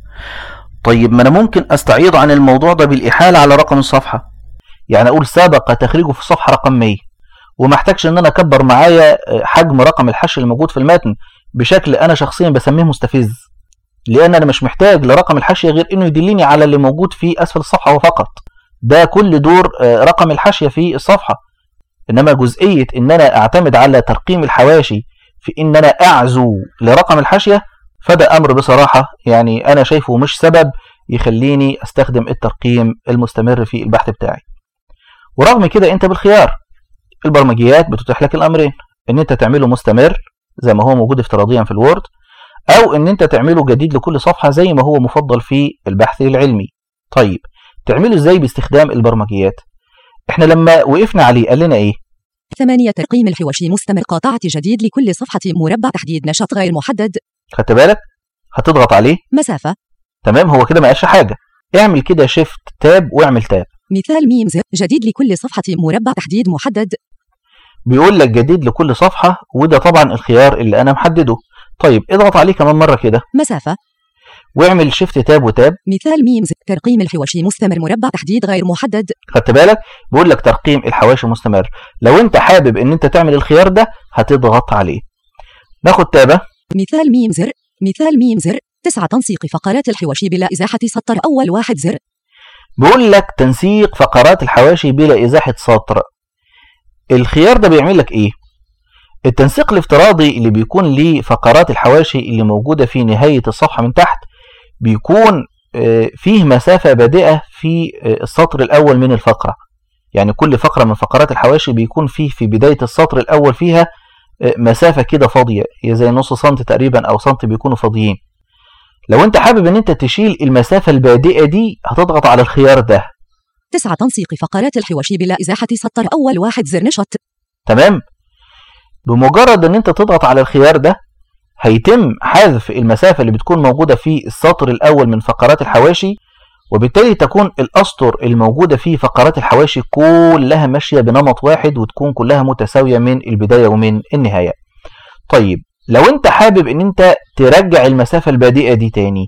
طيب ما انا ممكن استعيض عن الموضوع ده بالإحالة على رقم الصفحة يعني اقول سبق تخريجه في الصفحة رقم 100 وما احتاجش ان انا اكبر معايا حجم رقم الحاشية الموجود في المتن بشكل انا شخصيا بسميه مستفز لان انا مش محتاج لرقم الحاشيه غير انه يدلني على اللي موجود في اسفل الصفحه وفقط ده كل دور رقم الحاشيه في الصفحه انما جزئيه ان انا اعتمد على ترقيم الحواشي في ان انا اعزو لرقم الحاشيه فده امر بصراحه يعني انا شايفه مش سبب يخليني استخدم الترقيم المستمر في البحث بتاعي ورغم كده انت بالخيار البرمجيات بتتيح لك الامرين ان انت تعمله مستمر زي ما هو موجود افتراضيا في الوورد او ان انت تعمله جديد لكل صفحة زي ما هو مفضل في البحث العلمي طيب تعمله ازاي باستخدام البرمجيات احنا لما وقفنا عليه قال لنا ايه ثمانية ترقيم الحواشي مستمر قاطعة جديد لكل صفحة مربع تحديد نشاط غير محدد خدت بالك هتضغط عليه مسافة تمام هو كده ما قالش حاجة اعمل كده شيفت تاب واعمل تاب مثال ميم زر جديد لكل صفحة مربع تحديد محدد بيقول لك جديد لكل صفحة وده طبعا الخيار اللي انا محدده طيب اضغط عليه كمان مرة كده مسافة واعمل شيفت تاب وتاب مثال ميم زر ترقيم الحواشي مستمر مربع تحديد غير محدد خدت بالك بيقول لك ترقيم الحواشي مستمر لو انت حابب ان انت تعمل الخيار ده هتضغط عليه ناخد تابة مثال ميم زر مثال ميم زر تسعة تنسيق فقرات الحواشي بلا إزاحة سطر أول واحد زر بيقول لك تنسيق فقرات الحواشي بلا ازاحه سطر الخيار ده بيعمل لك ايه التنسيق الافتراضي اللي بيكون لفقرات الحواشي اللي موجوده في نهايه الصفحه من تحت بيكون آه، فيه مسافه بادئه في آه، السطر الاول من الفقره يعني كل فقره من فقرات الحواشي بيكون فيه في بدايه السطر الاول فيها آه، مسافه كده فاضيه هي زي نص سنتي تقريبا او سنتي بيكونوا فاضيين لو انت حابب ان انت تشيل المسافه البادئه دي هتضغط على الخيار ده تسعة تنسيق فقرات الحواشي بلا إزاحة سطر أول واحد زر نشط تمام بمجرد ان انت تضغط على الخيار ده هيتم حذف المسافة اللي بتكون موجودة في السطر الأول من فقرات الحواشي وبالتالي تكون الأسطر الموجودة في فقرات الحواشي كلها ماشية بنمط واحد وتكون كلها متساوية من البداية ومن النهاية طيب لو انت حابب ان انت ترجع المسافة البادئة دي تاني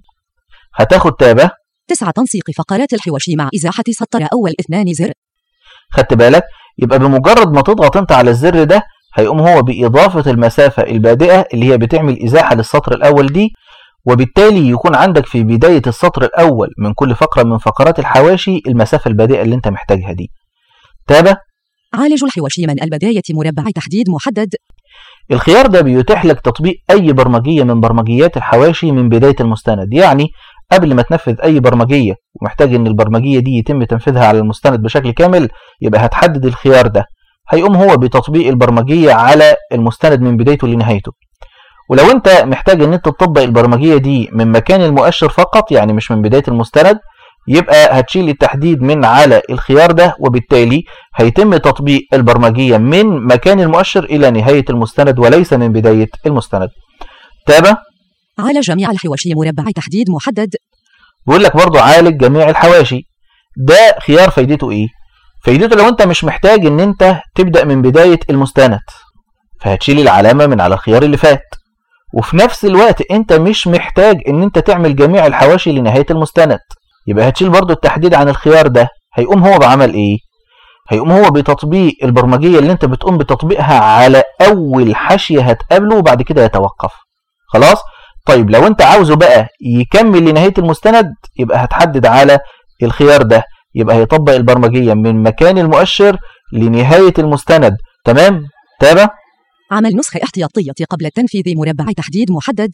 هتاخد تابة تسعة تنسيق فقرات الحواشي مع إزاحة سطر أول اثنان زر خدت بالك يبقى بمجرد ما تضغط انت على الزر ده هيقوم هو بإضافة المسافة البادئة اللي هي بتعمل إزاحة للسطر الأول دي وبالتالي يكون عندك في بداية السطر الأول من كل فقرة من فقرات الحواشي المسافة البادئة اللي انت محتاجها دي تابع عالج الحواشي من البداية مربع تحديد محدد الخيار ده بيتيح لك تطبيق أي برمجية من برمجيات الحواشي من بداية المستند يعني قبل ما تنفذ أي برمجية ومحتاج إن البرمجية دي يتم تنفيذها على المستند بشكل كامل يبقى هتحدد الخيار ده هيقوم هو بتطبيق البرمجية على المستند من بدايته لنهايته ولو انت محتاج ان انت تطبق البرمجية دي من مكان المؤشر فقط يعني مش من بداية المستند يبقى هتشيل التحديد من على الخيار ده وبالتالي هيتم تطبيق البرمجية من مكان المؤشر إلى نهاية المستند وليس من بداية المستند تابع على جميع الحواشي مربع تحديد محدد بيقول لك برضو عالج جميع الحواشي ده خيار فايدته ايه فايدته لو انت مش محتاج ان انت تبدأ من بداية المستند فهتشيل العلامة من على الخيار اللي فات وفي نفس الوقت انت مش محتاج ان انت تعمل جميع الحواشي لنهاية المستند يبقى هتشيل برضو التحديد عن الخيار ده هيقوم هو بعمل ايه هيقوم هو بتطبيق البرمجية اللي انت بتقوم بتطبيقها على اول حاشية هتقابله وبعد كده يتوقف خلاص طيب لو انت عاوزه بقى يكمل لنهاية المستند يبقى هتحدد على الخيار ده يبقى هيطبق البرمجية من مكان المؤشر لنهاية المستند تمام تابع عمل نسخة احتياطية قبل التنفيذ مربع تحديد محدد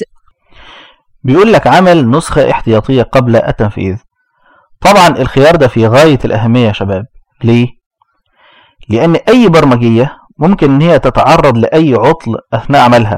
بيقول لك عمل نسخة احتياطية قبل التنفيذ طبعا الخيار ده في غاية الأهمية يا شباب ليه؟ لأن أي برمجية ممكن إن هي تتعرض لأي عطل أثناء عملها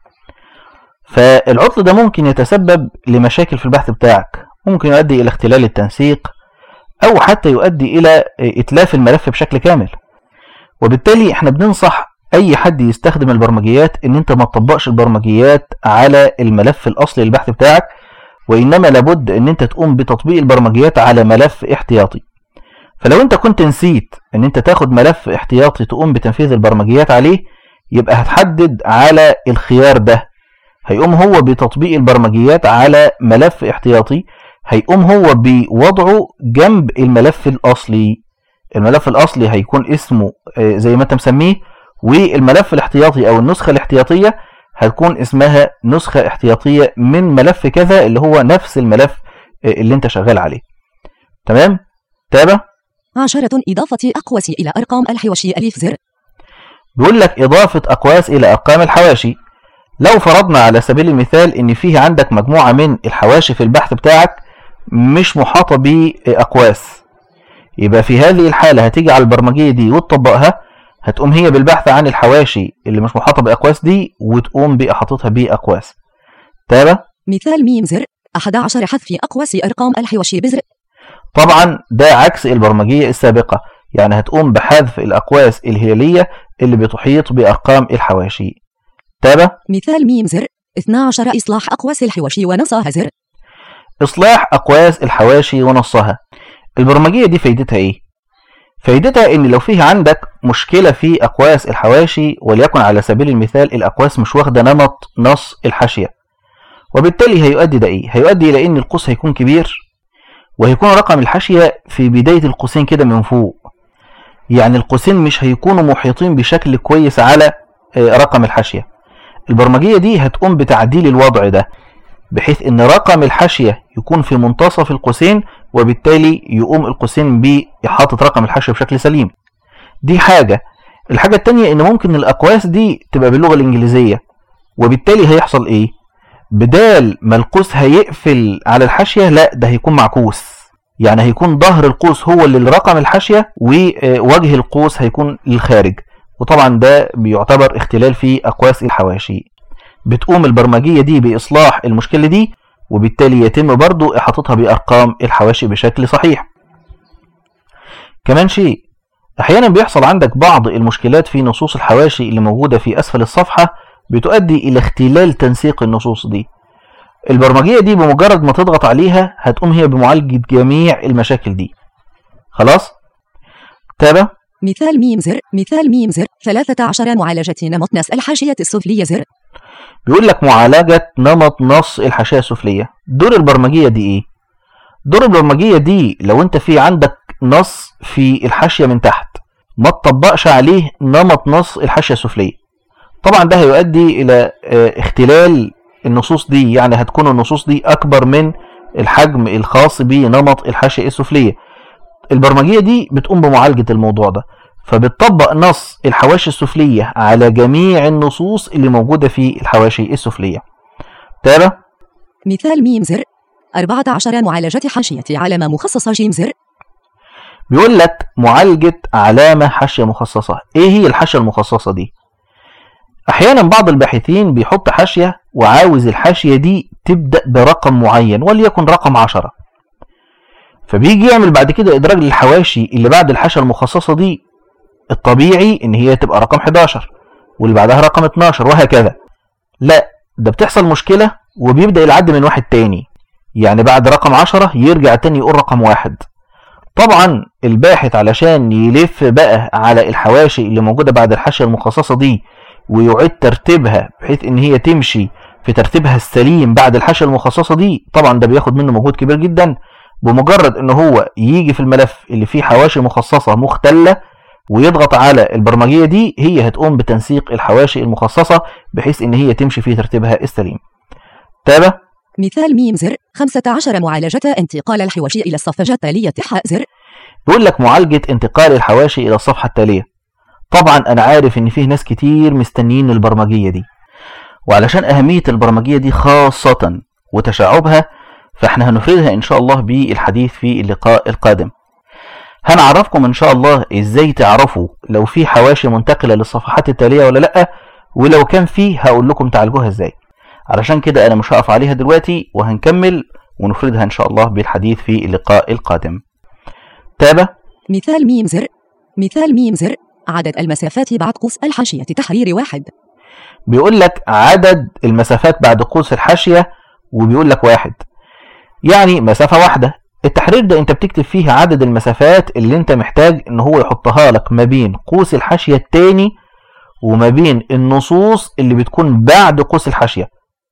فالعطل ده ممكن يتسبب لمشاكل في البحث بتاعك ممكن يؤدي إلى اختلال التنسيق أو حتى يؤدي إلى إتلاف الملف بشكل كامل وبالتالي احنا بننصح أي حد يستخدم البرمجيات إن أنت ما تطبقش البرمجيات على الملف الأصلي للبحث بتاعك وإنما لابد إن أنت تقوم بتطبيق البرمجيات على ملف احتياطي فلو أنت كنت نسيت إن أنت تاخد ملف احتياطي تقوم بتنفيذ البرمجيات عليه يبقى هتحدد على الخيار ده هيقوم هو بتطبيق البرمجيات على ملف احتياطي هيقوم هو بوضعه جنب الملف الأصلي الملف الأصلي هيكون اسمه آه، زي ما أنت مسميه والملف الاحتياطي أو النسخة الاحتياطية هتكون اسمها نسخة احتياطية من ملف كذا اللي هو نفس الملف آه، اللي أنت شغال عليه تمام تابع عشرة إضافة أقوس إلى أرقام الحواشي ألف زر بيقول لك إضافة أقواس إلى أرقام الحواشي لو فرضنا على سبيل المثال إن فيه عندك مجموعة من الحواشي في البحث بتاعك مش محاطة بأقواس يبقى في هذه الحالة هتيجي على البرمجية دي وتطبقها هتقوم هي بالبحث عن الحواشي اللي مش محاطة بأقواس دي وتقوم بإحاطتها بأقواس تابع مثال ميم زر 11 حذف أقواس أرقام الحواشي بزر طبعا ده عكس البرمجية السابقة يعني هتقوم بحذف الأقواس الهلالية اللي بتحيط بأرقام الحواشي تابع مثال ميم زر 12 إصلاح أقواس الحواشي ونصها زر إصلاح أقواس الحواشي ونصها البرمجية دي فايدتها إيه؟ فايدتها إن لو فيه عندك مشكلة في أقواس الحواشي وليكن على سبيل المثال الأقواس مش واخدة نمط نص الحاشية وبالتالي هيؤدي ده إيه؟ هيؤدي إلى إن القوس هيكون كبير وهيكون رقم الحاشية في بداية القوسين كده من فوق يعني القوسين مش هيكونوا محيطين بشكل كويس على آه، رقم الحاشية البرمجية دي هتقوم بتعديل الوضع ده بحيث ان رقم الحاشية يكون في منتصف القوسين وبالتالي يقوم القوسين بإحاطة رقم الحاشية بشكل سليم دي حاجة الحاجة التانية ان ممكن الاقواس دي تبقى باللغة الانجليزية وبالتالي هيحصل ايه بدال ما القوس هيقفل على الحاشية لا ده هيكون معكوس يعني هيكون ظهر القوس هو اللي لرقم الحاشية ووجه القوس هيكون للخارج وطبعا ده بيعتبر اختلال في أقواس الحواشي بتقوم البرمجية دي بإصلاح المشكلة دي وبالتالي يتم برضو إحاطتها بأرقام الحواشي بشكل صحيح كمان شيء أحيانا بيحصل عندك بعض المشكلات في نصوص الحواشي اللي موجودة في أسفل الصفحة بتؤدي إلى اختلال تنسيق النصوص دي البرمجية دي بمجرد ما تضغط عليها هتقوم هي بمعالجة جميع المشاكل دي خلاص تابع مثال ميم زر مثال ميم زر 13 معالجة نمط نص الحاشية السفلية زر بيقول لك معالجة نمط نص الحاشية السفلية دور البرمجية دي ايه دور البرمجية دي لو انت في عندك نص في الحاشية من تحت ما تطبقش عليه نمط نص الحاشية السفلية طبعا ده هيؤدي الى آه، اختلال النصوص دي يعني هتكون النصوص دي اكبر من الحجم الخاص بنمط الحاشية السفلية البرمجية دي بتقوم بمعالجة الموضوع ده فبتطبق نص الحواشي السفلية على جميع النصوص اللي موجودة في الحواشي السفلية تابع مثال ميم زر 14 معالجة حاشية علامة مخصصة جيم زر بيقول لك معالجة علامة حاشية مخصصة ايه هي الحاشية المخصصة دي احيانا بعض الباحثين بيحط حاشية وعاوز الحاشية دي تبدأ برقم معين وليكن رقم عشرة فبيجي يعمل بعد كده ادراج للحواشي اللي بعد الحاشية المخصصة دي الطبيعي ان هي تبقى رقم 11 واللي بعدها رقم 12 وهكذا لا ده بتحصل مشكلة وبيبدأ يعد من واحد تاني يعني بعد رقم 10 يرجع تاني يقول رقم واحد طبعا الباحث علشان يلف بقى على الحواشي اللي موجودة بعد الحاشية المخصصة دي ويعيد ترتيبها بحيث ان هي تمشي في ترتيبها السليم بعد الحاشية المخصصة دي طبعا ده بياخد منه مجهود كبير جدا بمجرد ان هو يجي في الملف اللي فيه حواشي مخصصة مختلة ويضغط على البرمجية دي هي هتقوم بتنسيق الحواشي المخصصة بحيث ان هي تمشي في ترتيبها السليم تابع مثال ميم زر 15 معالجة انتقال الحواشي إلى الصفحة التالية حاء زر بيقول لك معالجة انتقال الحواشي إلى الصفحة التالية طبعا أنا عارف إن فيه ناس كتير مستنيين البرمجية دي وعلشان أهمية البرمجية دي خاصة وتشعبها فإحنا هنفردها إن شاء الله بالحديث في اللقاء القادم هنعرفكم إن شاء الله إزاي تعرفوا لو في حواشي منتقلة للصفحات التالية ولا لأ ولو كان فيه هقول لكم تعالجوها إزاي علشان كده أنا مش هقف عليها دلوقتي وهنكمل ونفردها إن شاء الله بالحديث في اللقاء القادم تابع مثال ميم زر مثال ميم زر عدد المسافات بعد قوس الحاشية تحرير واحد بيقول لك عدد المسافات بعد قوس الحاشية وبيقول لك واحد يعني مسافة واحدة التحرير ده انت بتكتب فيه عدد المسافات اللي انت محتاج ان هو يحطها لك ما بين قوس الحاشية التاني وما بين النصوص اللي بتكون بعد قوس الحاشية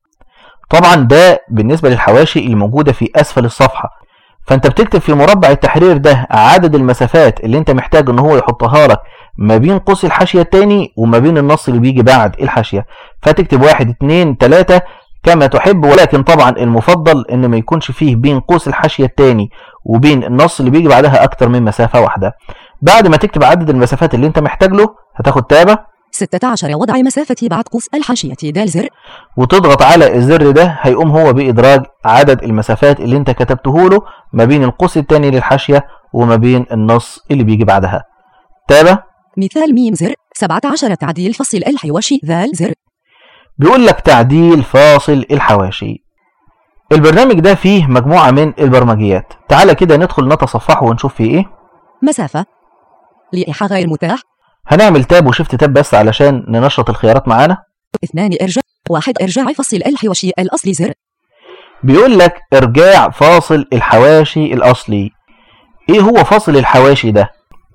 طبعا ده بالنسبة للحواشي اللي موجودة في اسفل الصفحة فانت بتكتب في مربع التحرير ده عدد المسافات اللي انت محتاج ان هو يحطها لك ما بين قوس الحاشية التاني وما بين النص اللي بيجي بعد الحاشية فتكتب واحد اتنين تلاتة كما تحب ولكن طبعا المفضل ان ما يكونش فيه بين قوس الحاشية التاني وبين النص اللي بيجي بعدها اكتر من مسافة واحدة بعد ما تكتب عدد المسافات اللي انت محتاج له هتاخد تابة 16 وضع مسافة بعد قوس الحاشية دال زر وتضغط على الزر ده هيقوم هو بإدراج عدد المسافات اللي انت كتبته له ما بين القوس التاني للحاشية وما بين النص اللي بيجي بعدها تابع مثال ميم زر 17 تعديل فصل الحواشي ذال زر بيقول لك تعديل فاصل الحواشي البرنامج ده فيه مجموعة من البرمجيات تعالى كده ندخل نتصفحه ونشوف فيه ايه مسافة لائحة غير متاح هنعمل تاب وشفت تاب بس علشان ننشط الخيارات معانا اثنان ارجع واحد ارجاع فصل الحواشي الأصلي زر بيقول لك ارجاع فاصل الحواشي الاصلي ايه هو فاصل الحواشي ده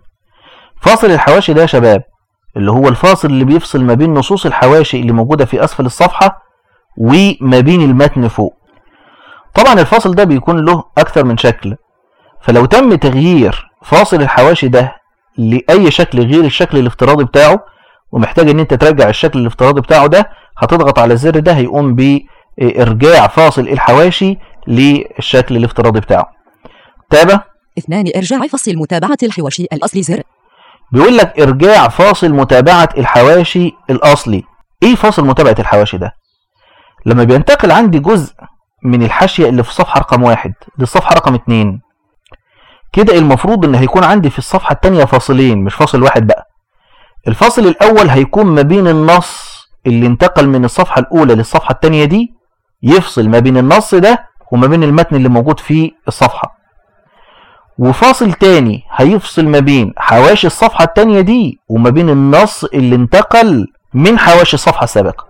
فاصل الحواشي ده يا شباب اللي هو الفاصل اللي بيفصل ما بين نصوص الحواشي اللي موجودة في اسفل الصفحة وما بين المتن فوق طبعا الفاصل ده بيكون له اكتر من شكل فلو تم تغيير فاصل الحواشي ده لاي شكل غير الشكل الافتراضي بتاعه ومحتاج ان انت ترجع الشكل الافتراضي بتاعه ده هتضغط على الزر ده هيقوم بارجاع فاصل الحواشي للشكل الافتراضي بتاعه تابع اثنان ارجاع فصل متابعة الحواشي الأصلي زر بيقول لك ارجاع فاصل متابعة الحواشي الاصلي ايه فاصل متابعة الحواشي ده لما بينتقل عندي جزء من الحاشية اللي في الصفحة رقم واحد للصفحة رقم اتنين كده المفروض ان هيكون عندي في الصفحة التانية فاصلين مش فاصل واحد بقى الفاصل الاول هيكون ما بين النص اللي انتقل من الصفحة الاولى للصفحة التانية دي يفصل ما بين النص ده وما بين المتن اللي موجود في الصفحة وفاصل تاني هيفصل ما بين حواشي الصفحة التانية دي وما بين النص اللي انتقل من حواشي الصفحة السابقة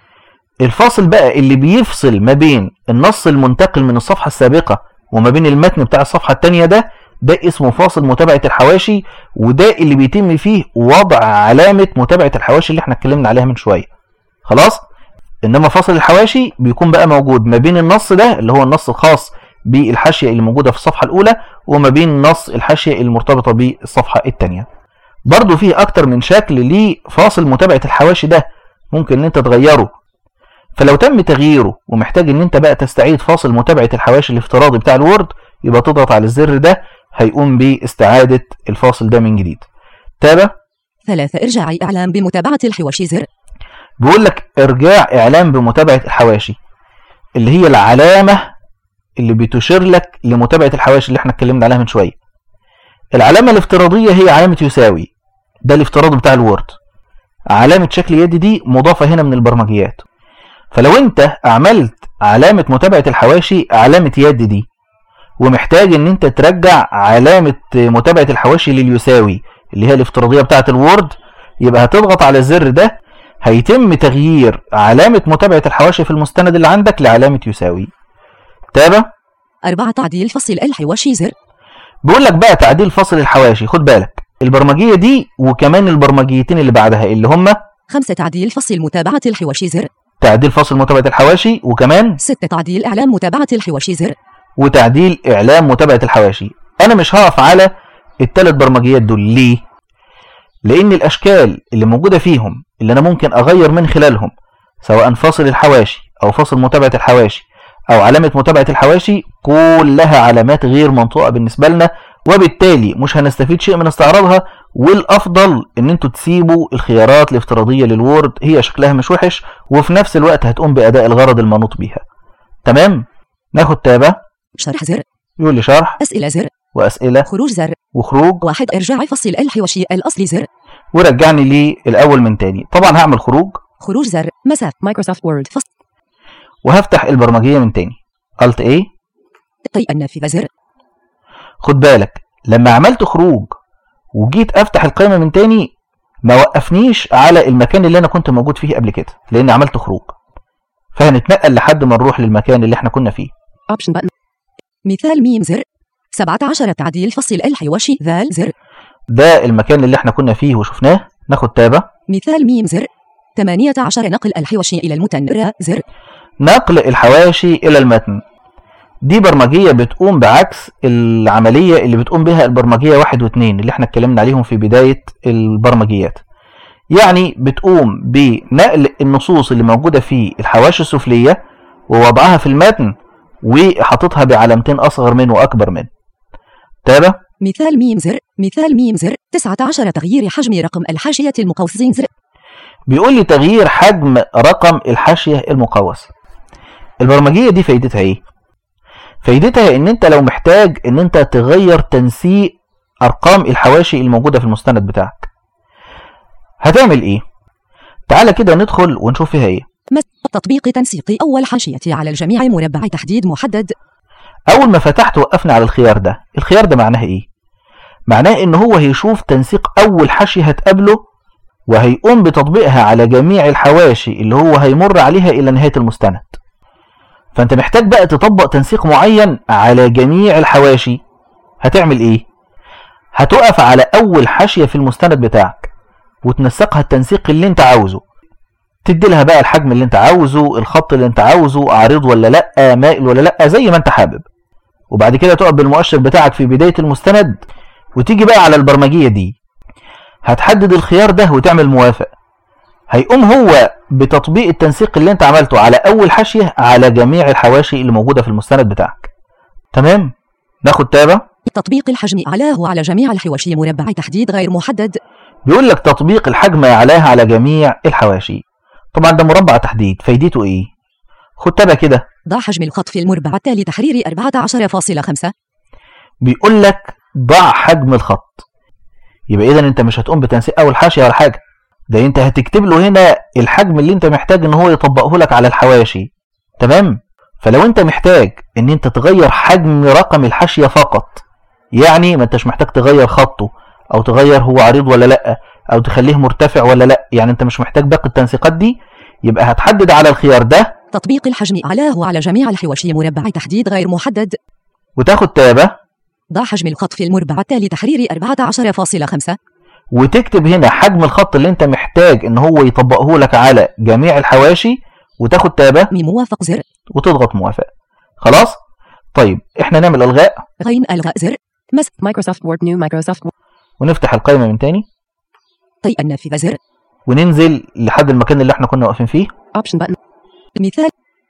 الفاصل بقى اللي بيفصل ما بين النص المنتقل من الصفحة السابقة وما بين المتن بتاع الصفحة التانية ده ده اسمه فاصل متابعة الحواشي وده اللي بيتم فيه وضع علامة متابعة الحواشي اللي احنا اتكلمنا عليها من شوية خلاص انما فاصل الحواشي بيكون بقى موجود ما بين النص ده اللي هو النص الخاص بالحاشية اللي موجودة في الصفحة الأولى وما بين نص الحاشية المرتبطة بالصفحة التانية برضو فيه أكتر من شكل لفاصل متابعة الحواشي ده ممكن ان انت تغيره فلو تم تغييره ومحتاج ان انت بقى تستعيد فاصل متابعة الحواشي الافتراضي بتاع الوورد يبقى تضغط على الزر ده هيقوم باستعادة الفاصل ده من جديد تابع ثلاثة ارجاع إعلام بمتابعة الحواشي زر بيقول لك ارجاع اعلام بمتابعة الحواشي اللي هي العلامة اللي بتشير لك لمتابعة الحواشي اللي احنا اتكلمنا عليها من شوية العلامة الافتراضية هي علامة يساوي ده الافتراض بتاع الوورد علامة شكل يد دي مضافة هنا من البرمجيات فلو انت عملت علامة متابعة الحواشي علامة يد دي ومحتاج ان انت ترجع علامة متابعة الحواشي لليساوي اللي هي الافتراضية بتاعة الوورد يبقى هتضغط على الزر ده هيتم تغيير علامة متابعة الحواشي في المستند اللي عندك لعلامة يساوي تابع أربعة تعديل فصل الحواشي زر بيقول لك بقى تعديل فصل الحواشي خد بالك البرمجية دي وكمان البرمجيتين اللي بعدها اللي هم خمسة تعديل فصل متابعة الحواشي زر تعديل فصل متابعة الحواشي وكمان ستة تعديل إعلام متابعة الحواشي زر وتعديل اعلام متابعة الحواشي انا مش هقف على الثلاث برمجيات دول ليه لان الاشكال اللي موجودة فيهم اللي انا ممكن اغير من خلالهم سواء فاصل الحواشي او فاصل متابعة الحواشي او علامة متابعة الحواشي كلها علامات غير منطوقة بالنسبة لنا وبالتالي مش هنستفيد شيء من استعراضها والافضل ان انتوا تسيبوا الخيارات الافتراضية للوورد هي شكلها مش وحش وفي نفس الوقت هتقوم باداء الغرض المنوط بيها تمام ناخد تابع شرح زر يقول لي شرح أسئلة زر واسئلة خروج زر وخروج واحد ارجاع فصل الحواشي الأصلي زر ورجعني للاول من تاني طبعا هعمل خروج خروج زر مسافة Microsoft Word. فصل وهفتح البرمجية من تاني قلت ايه طي النافذة زر خد بالك لما عملت خروج وجيت افتح القائمة من تاني ما وقفنيش على المكان اللي انا كنت موجود فيه قبل كده لان عملت خروج فهنتنقل لحد ما نروح للمكان اللي احنا كنا فيه Option button. مثال ميم زر 17 تعديل فصل الحواشي ذال زر ده المكان اللي احنا كنا فيه وشفناه ناخد تابع مثال ميم زر 18 نقل الحواشي إلى المتن را زر نقل الحواشي الى المتن دي برمجية بتقوم بعكس العملية اللي بتقوم بها البرمجية واحد واثنين اللي احنا اتكلمنا عليهم في بداية البرمجيات يعني بتقوم بنقل النصوص اللي موجودة في الحواشي السفلية ووضعها في المتن وحاططها بعلامتين أصغر منه وأكبر منه تابع مثال ميم زر مثال ميم زر 19 تغيير حجم رقم الحاشية المقوسين زر بيقول لي تغيير حجم رقم الحاشية المقوس البرمجية دي فايدتها ايه فايدتها ان انت لو محتاج ان انت تغير تنسيق ارقام الحواشي الموجودة في المستند بتاعك هتعمل ايه تعالى كده ندخل ونشوف فيها ايه مس... تطبيق تنسيق أول حاشية على الجميع مربع تحديد محدد اول ما فتحت وقفنا على الخيار ده الخيار ده معناه ايه معناه ان هو هيشوف تنسيق اول حاشية هتقابله وهيقوم بتطبيقها على جميع الحواشي اللي هو هيمر عليها الى نهاية المستند فانت محتاج بقى تطبق تنسيق معين على جميع الحواشي هتعمل ايه هتقف على اول حاشية في المستند بتاعك وتنسقها التنسيق اللي انت عاوزه تدي لها بقى الحجم اللي انت عاوزه الخط اللي انت عاوزه عريض ولا لا مائل ولا لا زي ما انت حابب وبعد كده تقف بالمؤشر بتاعك في بداية المستند وتيجي بقى على البرمجية دي هتحدد الخيار ده وتعمل موافق هيقوم هو بتطبيق التنسيق اللي انت عملته على اول حاشية على جميع الحواشي اللي موجودة في المستند بتاعك تمام ناخد تابة تطبيق الحجم أعلاه على جميع الحواشي مربع تحديد غير محدد بيقول لك تطبيق الحجم يعلاه على جميع الحواشي طبعا ده مربع تحديد فايدته ايه خد تابع كده ضع حجم الخط في المربع التالي تحرير 14.5 بيقول لك ضع حجم الخط يبقى اذا انت مش هتقوم بتنسيق اول حاشيه ولا حاجه ده انت هتكتب له هنا الحجم اللي انت محتاج ان هو يطبقه لك على الحواشي تمام فلو انت محتاج ان انت تغير حجم رقم الحاشيه فقط يعني ما انتش محتاج تغير خطه او تغير هو عريض ولا لا او تخليه مرتفع ولا لا يعني انت مش محتاج باقي التنسيقات دي يبقى هتحدد على الخيار ده تطبيق الحجم أعلاه على جميع الحواشي مربع تحديد غير محدد وتاخد تابة ضع حجم الخط في المربع التالي تحرير 14.5 وتكتب هنا حجم الخط اللي انت محتاج ان هو يطبقه لك على جميع الحواشي وتاخد تابة ميم موافق زر وتضغط موافق خلاص طيب احنا نعمل الغاء غين ألغاء زر مس Microsoft Word New Microsoft Word. ونفتح القائمة من تاني طي النافذة زر وننزل لحد المكان اللي احنا كنا واقفين فيه Option button. مثال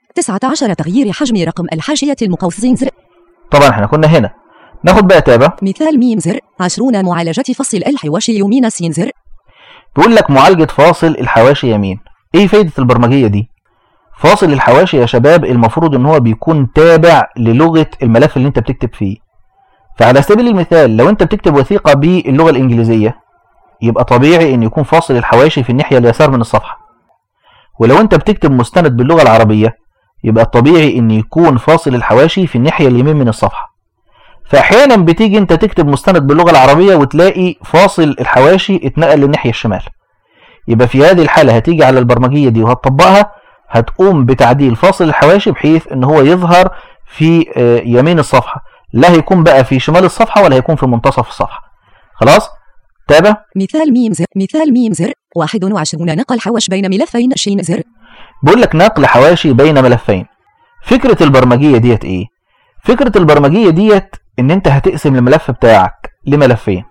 19 تغيير حجم رقم الحاشية المقوسين زر طبعا احنا كنا هنا ناخد بقى تابة مثال ميم زر 20 معالجة فصل الحواشي يمين سين زر بيقول لك معالجة فاصل الحواشي يمين ايه فايدة البرمجية دي فاصل الحواشي يا شباب المفروض ان هو بيكون تابع للغة الملف اللي انت بتكتب فيه فعلى سبيل المثال لو انت بتكتب وثيقة باللغة الانجليزية يبقى طبيعي ان يكون فاصل الحواشي في الناحية اليسار من الصفحة ولو انت بتكتب مستند باللغة العربية يبقى الطبيعي ان يكون فاصل الحواشي في الناحية اليمين من الصفحة فاحيانا بتيجي انت تكتب مستند باللغة العربية وتلاقي فاصل الحواشي اتنقل للناحية الشمال يبقى في هذه الحالة هتيجي على البرمجية دي وهتطبقها هتقوم بتعديل فاصل الحواشي بحيث ان هو يظهر في آه، يمين الصفحة لا هيكون بقى في شمال الصفحة ولا هيكون في منتصف الصفحة خلاص تابع مثال ميم زر مثال ميم زر 21 نقل حوش بين ملفين شين زر بيقول لك نقل حواشي بين ملفين فكرة البرمجية ديت ايه فكرة البرمجية ديت ان انت هتقسم الملف بتاعك لملفين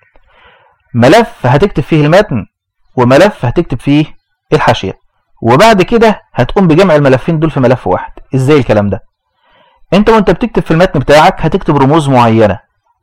ملف هتكتب فيه المتن وملف هتكتب فيه الحاشية وبعد كده هتقوم بجمع الملفين دول في ملف واحد ازاي الكلام ده انت وانت بتكتب في المتن بتاعك هتكتب رموز معينة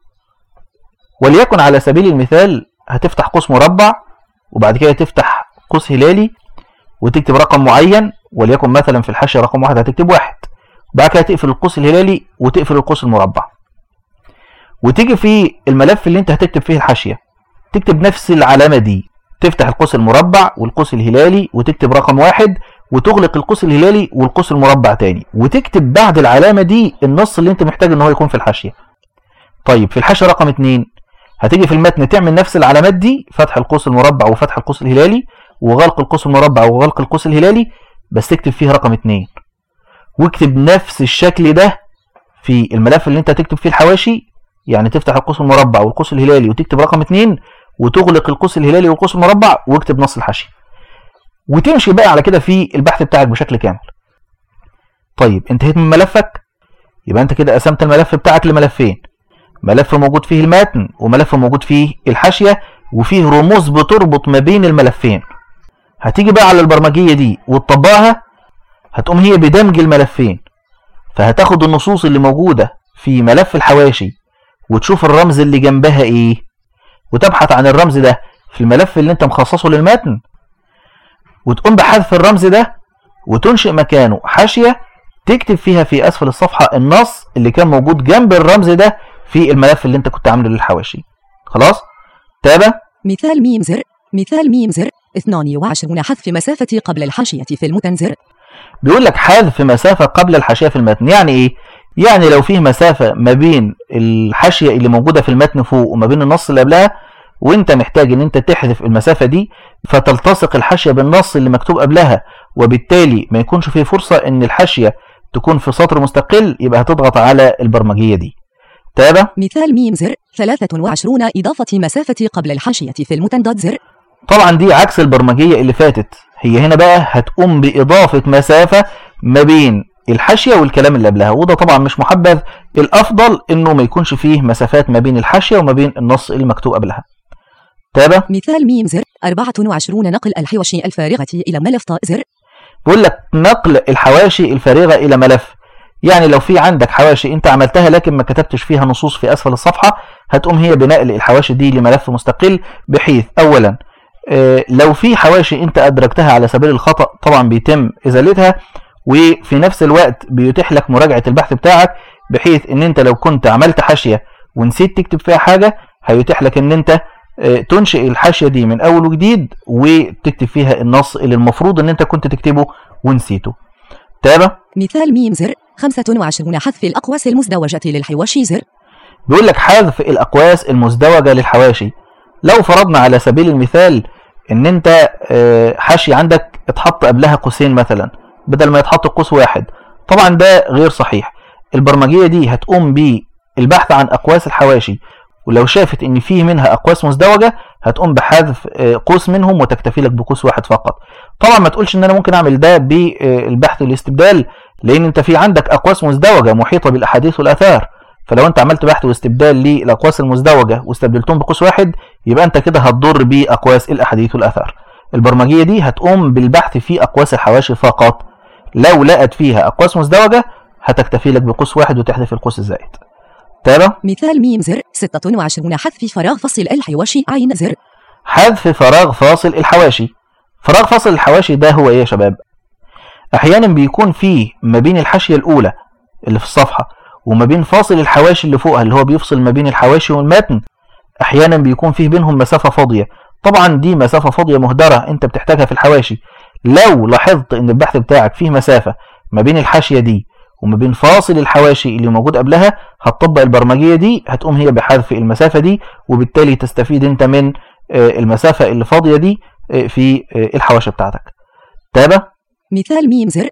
وليكن على سبيل المثال هتفتح قوس مربع وبعد كده تفتح قوس هلالي وتكتب رقم معين وليكن مثلا في الحاشية رقم واحد هتكتب واحد بعد كده تقفل القوس الهلالي وتقفل القوس المربع وتيجي في الملف اللي انت هتكتب فيه الحاشية تكتب نفس العلامة دي تفتح القوس المربع والقوس الهلالي وتكتب رقم واحد وتغلق القوس الهلالي والقوس المربع تاني وتكتب بعد العلامة دي النص اللي انت محتاج ان هو يكون في الحاشية طيب في الحاشية رقم اتنين هتيجي في المتن تعمل نفس العلامات دي فتح القوس المربع وفتح القوس الهلالي وغلق القوس المربع وغلق القوس الهلالي بس تكتب فيه رقم اتنين واكتب نفس الشكل ده في الملف اللي انت هتكتب فيه الحواشي يعني تفتح القوس المربع والقوس الهلالي وتكتب رقم اتنين وتغلق القوس الهلالي والقوس المربع واكتب نص الحاشية وتمشي بقى على كده في البحث بتاعك بشكل كامل طيب انتهيت من ملفك يبقى انت كده قسمت الملف بتاعك لملفين ملف موجود فيه المتن وملف موجود فيه الحاشية وفيه رموز بتربط ما بين الملفين هتيجي بقى على البرمجية دي وتطبقها هتقوم هي بدمج الملفين فهتاخد النصوص اللي موجودة في ملف الحواشي وتشوف الرمز اللي جنبها ايه وتبحث عن الرمز ده في الملف اللي انت مخصصه للمتن وتقوم بحذف الرمز ده وتنشئ مكانه حاشية تكتب فيها في اسفل الصفحه النص اللي كان موجود جنب الرمز ده في الملف اللي انت كنت عامله للحواشي خلاص تابع مثال ميم زر مثال ميم زر 22 حذف مسافة قبل الحاشية في المتن زر بيقول لك حذف مسافة قبل الحاشية في المتن يعني ايه؟ يعني لو فيه مسافة ما بين الحاشية اللي موجودة في المتن فوق وما بين النص اللي قبلها وانت محتاج ان انت تحذف المسافة دي فتلتصق الحاشية بالنص اللي مكتوب قبلها وبالتالي ما يكونش فيه فرصة ان الحاشية تكون في سطر مستقل يبقى هتضغط على البرمجية دي تابع مثال ميم زر 23 إضافة مسافة قبل الحاشية في المتن دوت زر طبعا دي عكس البرمجية اللي فاتت هي هنا بقى هتقوم بإضافة مسافة ما بين الحاشية والكلام اللي قبلها وده طبعا مش محبذ الأفضل إنه ما يكونش فيه مسافات ما بين الحاشية وما بين النص المكتوب قبلها تابع مثال ميم زر 24 نقل الحواشي الفارغة إلى ملف طاء زر بيقول لك نقل الحواشي الفارغة إلى ملف يعني لو في عندك حواشي انت عملتها لكن ما كتبتش فيها نصوص في اسفل الصفحة هتقوم هي بنقل الحواشي دي لملف مستقل بحيث اولا آه، لو في حواشي انت ادركتها على سبيل الخطأ طبعا بيتم ازالتها وفي نفس الوقت بيتيح لك مراجعة البحث بتاعك بحيث ان انت لو كنت عملت حاشية ونسيت تكتب فيها حاجة هيتيح لك ان انت آه، تنشئ الحاشية دي من اول وجديد وتكتب فيها النص اللي المفروض ان انت كنت تكتبه ونسيته تابع مثال ميم زر 25 حذف الأقواس المزدوجة للحواشي زر بيقول لك حذف الاقواس المزدوجه للحواشي لو فرضنا على سبيل المثال ان انت آه، حاشي عندك اتحط قبلها قوسين مثلا بدل ما يتحط قوس واحد طبعا ده غير صحيح البرمجيه دي هتقوم بالبحث عن اقواس الحواشي ولو شافت ان فيه منها اقواس مزدوجه هتقوم بحذف آه، قوس منهم وتكتفي لك بقوس واحد فقط طبعا ما تقولش ان انا ممكن اعمل ده بالبحث والاستبدال لان انت في عندك اقواس مزدوجه محيطه بالاحاديث والاثار فلو انت عملت بحث واستبدال للاقواس المزدوجه واستبدلتهم بقوس واحد يبقى انت كده هتضر باقواس الاحاديث والاثار البرمجيه دي هتقوم بالبحث في اقواس الحواشي فقط لو لقت فيها اقواس مزدوجه هتكتفي لك بقوس واحد وتحذف القوس الزائد تابع مثال ميم زر 26 حذف فراغ فصل الحواشي عين زر حذف فراغ فاصل الحواشي فراغ فاصل الحواشي ده هو ايه يا شباب احيانا بيكون فيه ما بين الحاشيه الاولى اللي في الصفحه وما بين فاصل الحواشي اللي فوقها اللي هو بيفصل ما بين الحواشي والمتن احيانا بيكون فيه بينهم مسافه فاضيه طبعا دي مسافه فاضيه مهدره انت بتحتاجها في الحواشي لو لاحظت ان البحث بتاعك فيه مسافه ما بين الحاشيه دي وما بين فاصل الحواشي اللي موجود قبلها هتطبق البرمجيه دي هتقوم هي بحذف المسافه دي وبالتالي تستفيد انت من آه، المسافه اللي فاضيه دي آه، في آه، الحواشي بتاعتك تابع مثال ميم زر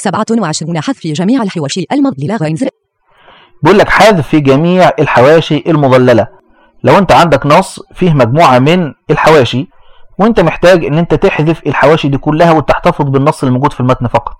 27 حذف جميع الحواشي المضللة غين زر بيقول لك حذف في جميع الحواشي المضلله لو انت عندك نص فيه مجموعه من الحواشي وانت محتاج ان انت تحذف الحواشي دي كلها وتحتفظ بالنص الموجود في المتن فقط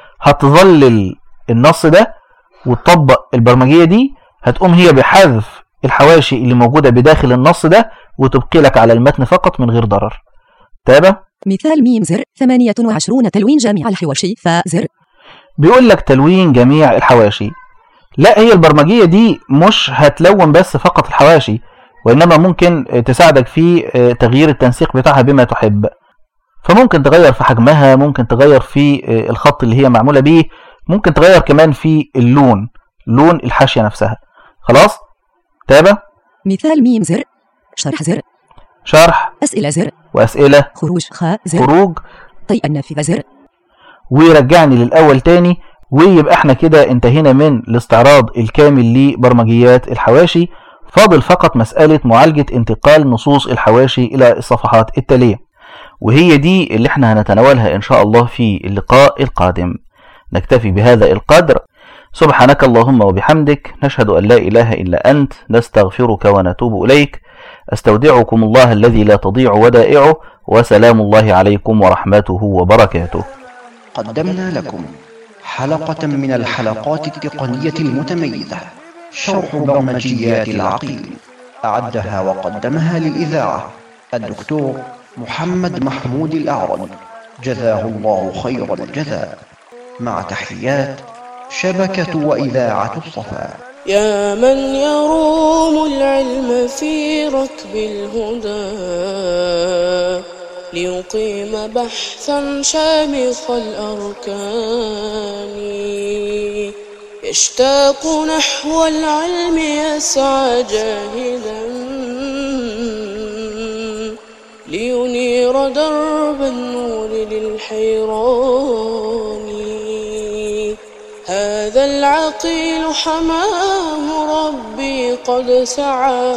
هتظلل النص ده وتطبق البرمجيه دي هتقوم هي بحذف الحواشي اللي موجوده بداخل النص ده وتبقي لك على المتن فقط من غير ضرر تابع مثال ميم زر 28 تلوين جميع الحواشي فا زر بيقول لك تلوين جميع الحواشي لا هي البرمجية دي مش هتلون بس فقط الحواشي وإنما ممكن آه، تساعدك في آه، تغيير التنسيق بتاعها بما تحب فممكن تغير في حجمها ممكن تغير في آه، الخط اللي هي معمولة بيه ممكن تغير كمان في اللون لون الحاشية نفسها خلاص تابع مثال ميم زر شرح زر شرح أسئلة زر وأسئلة خروج خاء زر خروج طي النافذة زر ويرجعني للأول تاني ويبقى احنا كده انتهينا من الاستعراض الكامل لبرمجيات الحواشي فاضل فقط مسألة معالجة انتقال نصوص الحواشي إلى الصفحات التالية وهي دي اللي احنا هنتناولها إن شاء الله في اللقاء القادم نكتفي بهذا القدر سبحانك اللهم وبحمدك نشهد أن لا إله إلا أنت نستغفرك ونتوب إليك أستودعكم الله الذي لا تضيع ودائعه وسلام الله عليكم ورحمته وبركاته قدمنا لكم حلقة من الحلقات التقنية المتميزة شرح برمجيات العقيل أعدها وقدمها للإذاعة الدكتور محمد محمود الأعرج جزاه الله خير الجزاء مع تحيات شبكة وإذاعة الصفا يا من يروم العلم في ركب الهدى ليقيم بحثا شامخ الأركان يشتاق نحو العلم يسعى جاهدا لينير درب النور للحيران هذا العقيل حمام ربي قد سعى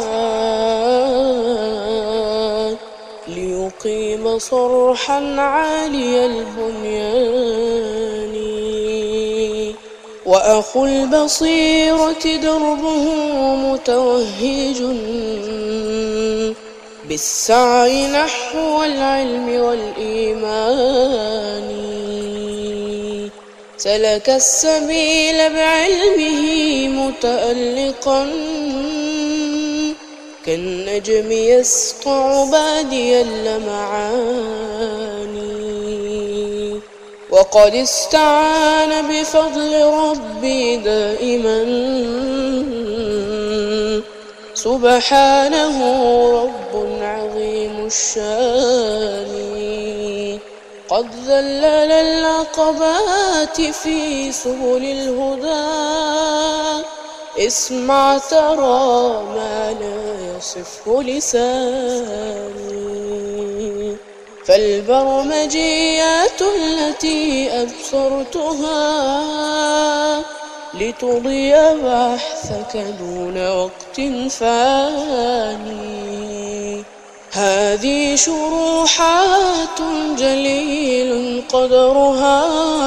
ليقيم صرحا عالي البنيان وأخو البصيرة دربه متوهج بالسعي نحو العلم والإيمان سلك السبيل بعلمه متألقا كالنجم يسطع بادي اللمعان وقد استعان بفضل ربي دائما سبحانه رب عظيم الشان قد ذلل العقبات في سبل الهدى اسمع ترى ما لا يصفه لساني فالبرمجيات التي أبصرتها لتضي بحثك دون وقت فاني هذه شروحات جليل قدرها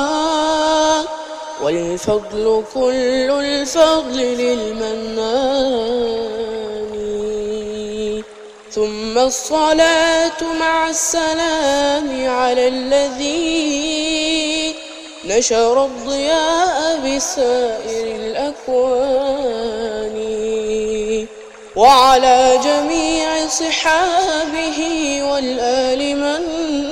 والفضل كل الفضل للمنان ثم الصلاة مع السلام على الذي نشر الضياء بسائر الأكوان وعلى جميع صحابه والآل من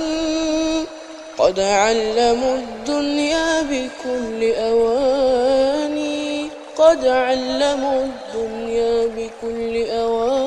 قد علموا الدنيا بكل أواني قد علموا الدنيا بكل أواني